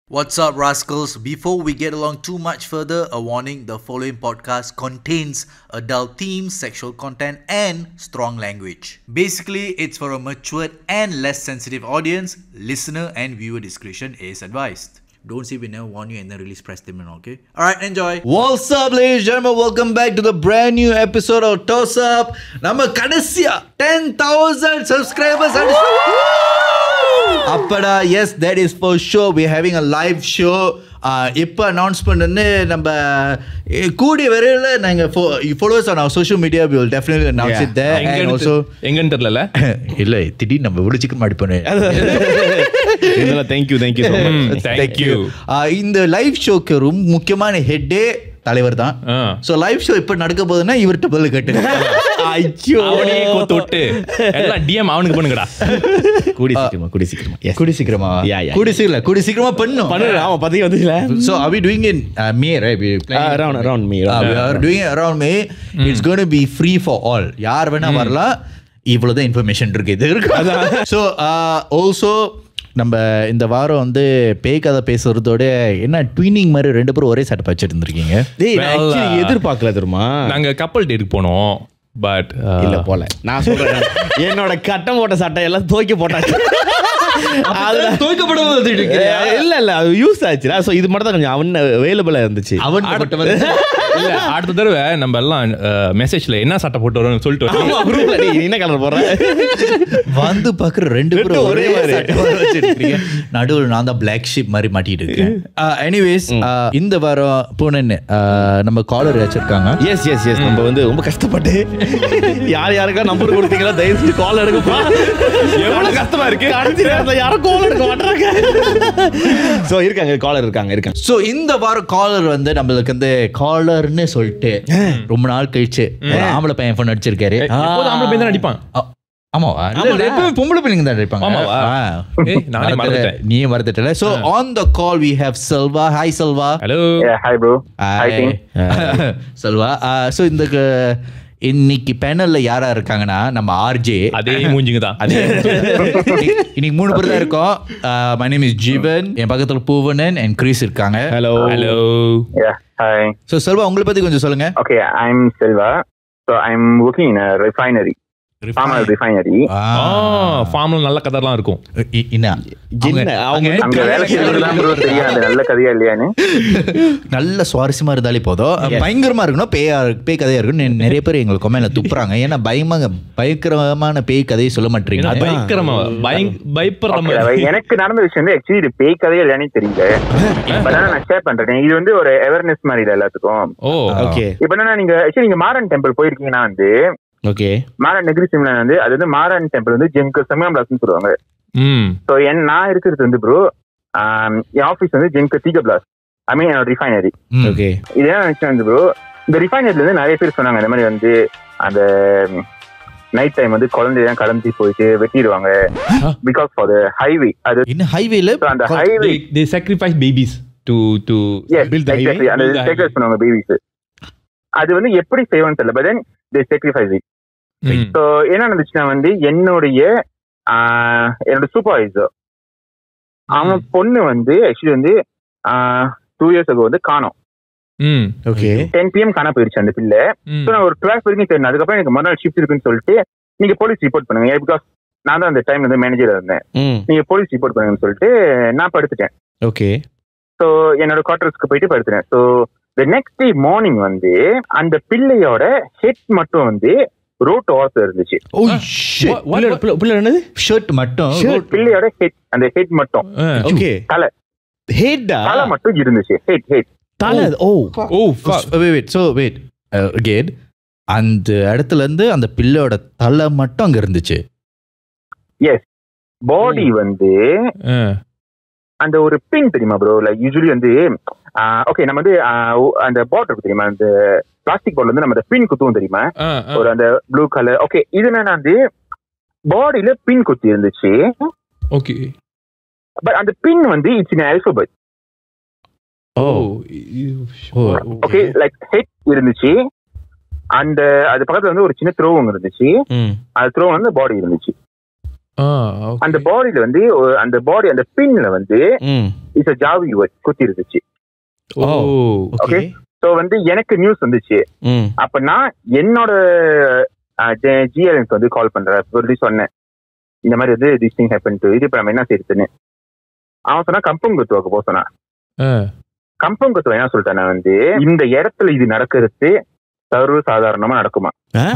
What's up, rascals? Before we get along too much further, a warning the following podcast contains adult themes, sexual content, and strong language. Basically, it's for a matured and less sensitive audience. Listener and viewer discretion is advised. Don't say we never warn you and then release press statement, okay? Alright, enjoy. What's up, ladies and gentlemen? Welcome back to the brand new episode of Toss Up. நம்ம கடைசியா 10,000 subscribers அப்படா yes that is for so we having a live show இப்போ announcement வந்து நம்ம eh, கூடிய விரைவில் நாங்கள் followers on our social media we will definitely announce it there and also எங்கன்னு தெரியல இல்லை திடீர்னு நம்ம இவ்வளோ சிக்கன் மாடிப்போனே thank you thank you so much Thank you. இந்த லைவ் ஷோக்கு ரொம்ப முக்கியமான ஹெட்டே தலைவர் தான் ஆ. ஸோ லைவ் ஷோ இப்போ நடக்க போகுதுன்னா இவர்கிட்ட பதில் கேட்டு ஐயோ அவனையே கோத்து விட்டு எல்லாம் டிஎம் அவனுக்கு பண்ணுங்கடா கூடி சீக்கிரமா கூடி சீக்கிரமா Yes. கூடி சீக்கிரமா Yeah, yeah, கூடி சீக்கிரம் கூடி சீக்கிரமா பண்ணும் பண்ணு ஆமா பத்தி வந்துச்சுல So are we doing it uh, May, right? We Uh, around around me Uh, we are doing it around May. It's going to be free for all. யார் வேணா வரலாம் இவ்வளவுதான் இன்ஃபர்மேஷன் இருக்கு இது இருக்கு ஸோ ஆல்சோ நம்ம இந்த வாரம் வந்து பேய் கதை பேசுறதோட என்ன ட்வினிங் மாதிரி ரெண்டு பேரும் ஒரே சட்டை வச்சுட்டு இருந்திருக்கீங்க டேய் நான் Well, actually uh, எதிர்பார்க்கல தெரியுமா நாங்க கப்பல் டேட்டுக்கு போனோம் பட் இல்ல போல நான் சொல்றேன் என்னோட கட்டம் போட்ட சட்டை எல்லாம் துவைக்க போட்டாச்சு அதுல- இல்ல இல்ல அது யூஸ் ஆச்சுடா சோ இது மட்டும் தான் கொஞ்சம் அவன் அவைலபிளா இருந்துச்சு அவன் மட்டும் வந்து இல்ல அடுத்த தடவை நம்ம எல்லாம் மெசேஜ்ல என்ன சட்டை போட்டு வரோம்னு சொல்லிட்டு வரோம். ஆமா, group ல டேய், என்ன கலர் போடுற வந்து பாக்குற ரெண்டு பேரும் ரெண்டும் ஒரே ஒரே மாதிரி. மாதிரி வச்சிருக்கீங்க நடுவில் நான் தான் பிளாக் ஷீப் மாதிரி மாட்டிட்டு இருக்கேன் எனிவேஸ் இந்த வாரம் பூனன் நம்ம காலர் வச்சிருக்காங்க எஸ் எஸ் எஸ் நம்ம வந்து ரொம்ப கஷ்டப்பட்டு யார் யாருக்கா நம்பர் கொடுத்தீங்களோ தயவு செஞ்சு கால் எடுக்கப்பா எவ்வளவு கஷ்டமா இருக்கு கடைசி நேரத்துல யாரும் கால் எடுக்க மாட்டாங்க சோ இருக்காங்க காலர் இருக்காங்க இருக்காங்க ஸோ இந்த வாரம் காலர் வந்து நம்மளுக்கு வந்து காலர்னு சொல்லிட்டு ரொம்ப நாள் கழிச்சு ஒரு ஆம்பளை பையன் ஃபோன் அடிச்சிருக்காரு எப்போதும் ஆம்பளை பையன் தான் அடிப்பான் ஆ, ஆமாவா இல்ல, ஆமாடா. எப்பவுமே பொம்பளை பிள்ளைங்க தான் அடிப்பாங்க ஆமாவா? ஆ. ஏய், நானே மறந்துட்டேன். மறந்துட்டேன். நீயே மறந்துட்டல so on the call we have Selva hi Selva hello Yeah, hi bro. Hi team. Selva so இந்த க- இன்னைக்கு பேனல்ல யாரா இருக்காங்கன்னா நம்ம ஆர்ஜே அதே மூஞ்சிங்க தான் அதே இன்னைக்கு மூணு பேர் தான் இருக்கோம் மை நேம் இஸ் ஜீவன் என் பக்கத்துல பூவனன் அண்ட் கிரீஸ் இருக்காங்க hello hello Yeah, hi. So Selva உங்களை பத்தி கொஞ்சம் சொல்லுங்க Okay, I'm Silva. So I'm working in a refinery, farmer refinery. ஆ. ஃபார்ம்ல நல்ல கதர்லாம் இருக்கும் இ- என்ன என்ன, அவங்க அங்க அங்க வேலை செய்யறது தான் bro தெரியும் அது நல்ல கதையா இல்லையான்னு நல்ல சுவாரஸ்யமா இருந்தாலே போதும் பயங்கரமா இருக்கணும் பேயா பேய் கதையா இருக்கணும் நெ- நிறைய பேர் எங்களுக்கு கொமையில துப்புறாங்க ஏன்னா பயமா பயங்கரமான பேய் கதையை சொல்ல மாட்டீங்க ஏன்னா பயங்கரமா பயங் பயப்படுற Okay, மாதிரி எனக்கு நடந்த விஷயம் வந்து ஆக்சுவலி இது பேய் கதையா இல்லையானு தெரியல பட் ஆனா நான் ஷேர் பண்றேன் இது வந்து ஒரு அவேர்னஸ் மாதிரி இல்ல எல்லாத்துக்கும் ஓ ஓகே இப்ப என்னன்னா நீங்க ஆக்சுவலி நீங்க மாரன் டெம்பிள் போயிருக்கீங்கன்னா வந்து ஓகே மாரன் நெகிரி சிம்லா வந்து அது வந்து மாரன் டெம்பிள் வந்து ஜெங்க சமயம் சொல்லுவாங்க ம் ஸோ என் நான் இருக்கிறது வந்து ப்ரோ என் ஆஃபீஸ் வந்து ஜெங்க தீக பிளாஸ் ஐ மீன் என்னோட ரிஃபைனரி ம். ஓகே இது என்ன நினைச்சேன் வந்து ப்ரோ இந்த ரிஃபைனரில இருந்து நிறைய பேர் சொன்னாங்க இந்த மாதிரி வந்து அந்த நைட் டைம் வந்து குழந்தையெல்லாம் கடந்து போயிட்டு வெட்டிடுவாங்க பிகாஸ் ஃபார் த ஹைவே அது இன்னும் ஹைவேல so அந்த highway they sacrifice babies to to build the highway, அந்த build the sacrifice பண்ணுவாங்க பேபிஸ் அது வந்து எப்படி செய்வான்னு தெரியல but then they sacrifice it ம். ஸோ என்ன நடந்துச்சுன்னா வந்து என்னுடைய ஆஹ், என்னோட சூப்பர்வைசர் அவன் பொண்ணு வந்து ஆக்சுவலி வந்து டூ இயர்ஸ் ago வந்து காணோம் ம் ஓகே டென் பிஎம் காண போயிருச்சு அந்த பிள்ளை ம். ஸோ நான் ஒரு டுவெல் வரைக்கும் தெரியும் அதுக்கப்புறம் எனக்கு மறுநாள் ஷிஃப்ட் இருக்குன்னு சொல்லிட்டு நீங்க போலீஸ் ரிப்போர்ட் பண்ணுங்க பிகாஸ் நான் தான் அந்த டைம் வந்து மேனேஜரா இருந்தேன் ம் நீங்க போலீஸ் ரிப்போர்ட் பண்ணுங்கன்னு சொல்லிட்டு நான் படுத்துட்டேன் ஓகே ஸோ என்னோட குவார்டர்ஸ்க்கு போயிட்டு படுத்துட்டேன் so the next day morning வந்து அந்த பிள்ளையோட ஹெட் மட்டும் வந்து ரோட் ஓரத்துல இருந்துச்சு ஓ What- what- பிள்ளை பிள்ளை- பிள்ளை என்னது ஷர்ட் மட்டும் பிள்ளையோட ஹெட் அந்த ஹெட் மட்டும் ஆ. ஓகே தலை ஹெட்டா தலை மட்டும் இருந்துச்சு ஹெட் ஹெட் தலை oh oh fuck. Wait so wait again அந்த இடத்துல இருந்து அந்த பிள்ளையோட தலை மட்டும் அங்க இருந்துச்சு எஸ் பாடி வந்து ஆ. அந்த ஒரு பின் தெரியுமா ப்ரோ லைக் யூஸ்வலி வந்து ஓகே நம்ம வந்து ஆஹ், ஒ- அந்த பாட் இருக்கு தெரியுமா அந்த பிளாஸ்டிக் பாட்டில் வந்து நம்ம அந்த பின் குத்துவோம் தெரியுமா ஆ, ஆ. ஒரு அந்த ப்ளூ கலர் ஓகே இது என்னன்னா வந்து பாடியில பின் குத்தி இருந்துச்சு ஓகே பட் அந்த பின் வந்து it's in alphabet oh oh okay like head இருந்துச்சு அந்த அது பக்கத்துல வந்து ஒரு சின்ன த்ரோவங்க இருந்துச்சு ம் அந்த த்ரோ வந்து பாடி இருந்துச்சு ஆ, okay. அந்த பாடியில வந்து ஒரு- அந்த பாடி அந்த பின்ல வந்து ம் இட்ஸ் அ ஜாவி வேர்ட் குத்தி இருந்துச்சு ஓ ஓகே ஸோ வந்து எனக்கு நியூஸ் வந்துச்சு ம் அப்ப நான் என்னோட ஜிஎல்என்ஸ் வந்து கால் பண்றேன் சொல்லி சொன்னேன் இந்த மாதிரி வந்து திஸ் திங் ஹேப்பன் டு இது இப்ப நம்ம என்ன செய்யுதுன்னு அவன் சொன்னா கம்பங்குத்துவாக்கு போக சொன்னான் ஆ. கம்பங்குத்துவ என்ன சொல்லிட்டேன் நான் வந்து இந்த இடத்துல இது நடக்கிறது சர்வ சாதாரணமா நடக்குமா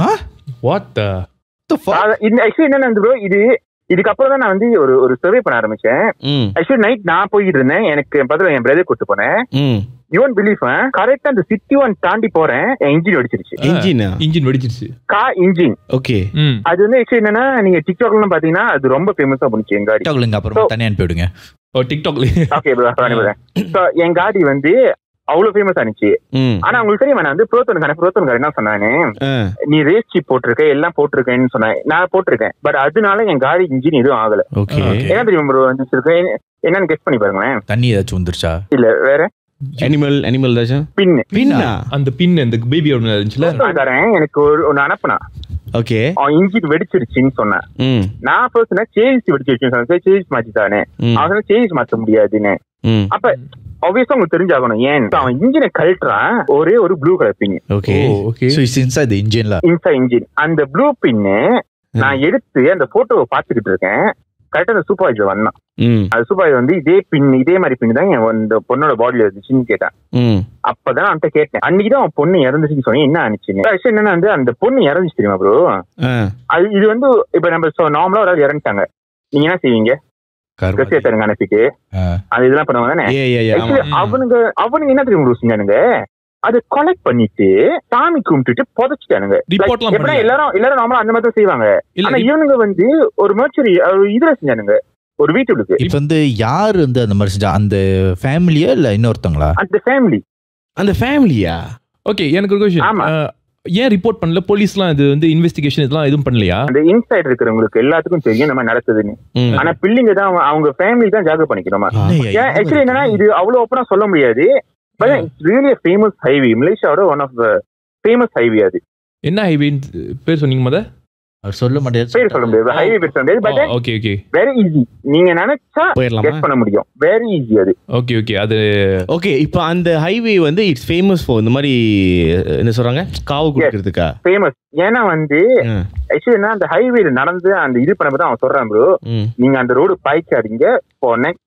What the? சாதா- இந்த ஆக்சுவலி என்ன ப்ரோ இது இதுக்கப்புறம் தான் நான் வந்து ஒரு ஒரு சர்வே பண்ண ஆரம்பிச்சேன் ம் ஆக்சுவலி நைட் நான் போயிட்டு இருந்தேன் எனக்கு பதில் என் பிரதர் கூட்டு போனேன் ம் யுவன் பிலீஃப் கரெக்டா அந்த சிட்டி ஒன் தாண்டி போறேன் என் இன்ஜின் வெடிச்சிருச்சு இன்ஜினா இன்ஜின் வெடிச்சிருச்சு கா இன்ஜின் ஓகே ம் அது வந்து ஆக்சுவலி என்னன்னா நீங்க டிக்டாக்லாம் பாத்தீங்கன்னா அது ரொம்ப ஃபேமஸா போனுச்சு என் காடி டிக்டாக்ல அப்புறம் தனியா அனுப்பிவிடுங்க ஓ டிக்டாக்ல ஓகே ப்ரோ என் காடி வந்து அவ்வளவு ஃபேமஸ் ஆனிச்சு ம் ஆனா உங்களுக்கு தெரியுமா நான் வந்து புரோத்தன் காரன் புரோத்தன் காரன் என்ன சொன்னானே ஆ நீ ரேஸ் சீப் போட்டிருக்க எல்லாம் போட்டிருக்கேன்னு சொன்னேன் நான் போட்டிருக்கேன் பட் அதனால என் காடி இன்ஜின் எதுவும் ஆகல ஓகே என்ன தெரியுமா ப்ரோ வந்துருக்கேன் என்னன்னு கெஸ்ட் பண்ணி பாருங்களேன் தண்ணி ஏதாச்சும் வந்துருச்சா இல்ல வேற அனிமல் அனிமல் ஏதாச்சும் பின்னு பின்னா அந்த பின் அந்த பேபி ஒன்று இருந்துச்சுல காரன் எனக்கு ஒரு ஒன்னு அனுப்புனான் ஓகே அவன் இன்ஜின் வெடிச்சிருச்சுன்னு சொன்னேன் ம் நான் ஃபர்ஸ்ட் சேஞ்ச் வெடிச்சிருச்சுன்னு சொன்னேன் சேஞ்ச் மாத்திட்டானே ம் அவன் சொன்னா சேஞ்ச் மாத்த முடியாதுன்னு ம் அப்ப ஆப்வியஸா உங்களுக்கு தெரிஞ்சாகணும் ஏன் அவன் இன்ஜினை கழட்டுறான் ஒரே ஒரு blue colour pin okay oh okay so it's inside the இன்ஜின்ல இன்சா இன்ஜின் அந்த ப்ளூ பின்னு நான் எடுத்து அந்த போட்டோவை பார்த்துக்கிட்டு இருக்கேன் கரெக்டா அந்த சூப்பர்வைசர் வந்தான் ம் அந்த சூப்பர்வைசர் வந்து இதே பின் இதே மாதிரி பின் தான் என் இந்த பொண்ணோட பாடியில இருந்துச்சுன்னு கேட்டான் ம் அப்பதான் அவன்கிட்ட கேட்டேன் அன்னைக்கு தான் அவன் பொண்ணு இறந்துச்சுன்னு சொன்னேன் என்ன ஆனிச்சுன்னு விஷயம் என்னன்னா வந்து அந்த பொண்ணு இறந்துச்சு தெரியுமா ப்ரோ ஆ அது இது வந்து இப்ப நம்ம நார்மலா ஒரு ஆள் இறந்துட்டாங்க நீங்க என்ன செய்வீங்க ட்ரெஸ் ஏத்தாருங்க அனுப்பிட்டு அது இதெல்லாம் பண்ணுவாங்க தானே ஏ ஏ ஏ ஆமா Actually, அவனுங்க அவனுங்க என்ன தெரியுமா bro செஞ்சானுங்க அது கலெக்ட் பண்ணிட்டு சாமி கும்பிட்டுட்டு புதைச்சிட்டானுங்க Report எல்லாம் எப்படின்னா பண்ணல. எல்லாரும் எல்லாரும் நார்மலா அந்த மாதிரி தான் செய்வாங்க இல்ல ஆனா இவனுங்க வந்து ஒரு மர்ச்சரி இதுல செஞ்சானுங்க ஒரு வீட்டுக்கு இப்போ வந்து யார் வந்து அந்த மாதிரி செஞ்சா அந்த ஃபேமிலியா இல்ல இன்னொருத்தங்களா அந்த ஃபேமிலி அந்த ஃபேமிலியா ஓகே எனக்கு ஒரு ஆமா. கொஸ்டின் ஏன் ரிப்போர்ட் பண்ணல போலீஸ்லாம் இது வந்து இன்வெஸ்டிகேஷன் இதெல்லாம் எதுவும் பண்ணலையா அந்த இன்சைட் இருக்கிறவங்களுக்கு எல்லாத்துக்கும் தெரியும் நம்ம நடக்குதுன்னு ம் ஆனா பிள்ளைங்க தான் அவங்க- அவங்க ஃபேமிலி தான் ஜாக பண்ணிக்கணுமா ஏன் ஆக்சுவலி என்னன்னா இது அவ்வளவு ஓப்பனா சொல்ல முடியாது but it's really famous highway மலேசியாவோட one of the famous highway அது என்ன ஹைவே பேர் சொன்னீங்க முத அவர் சொல்ல பேர் சொல்ல மாட்டேன் முடியாது ஹைவே பேர் சொல்ல முடியாது but okay okay very easy நீங்க நினைச்சா போயிடலாமா கெட் பண்ண முடியும் வெரி ஈஸி அது ஓகே ஓகே அது ஓகே இப்போ அந்த ஹைவே வந்து இட்ஸ் ஃபேமஸ் ஃபார் இந்த மாதிரி அஹ், என்ன சொல்றாங்க காவு குடிக்கிறதுக்கா ஃபேமஸ் ஏன்னா வந்து ம், ஆக்சுவலி என்ன அந்த ஹைவேல நடந்து அந்த இது பண்ணப்பதான் அவன் சொல்றான் ப்ரோ ம் நீங்க அந்த ரோடு பாய்க்காதீங்க for next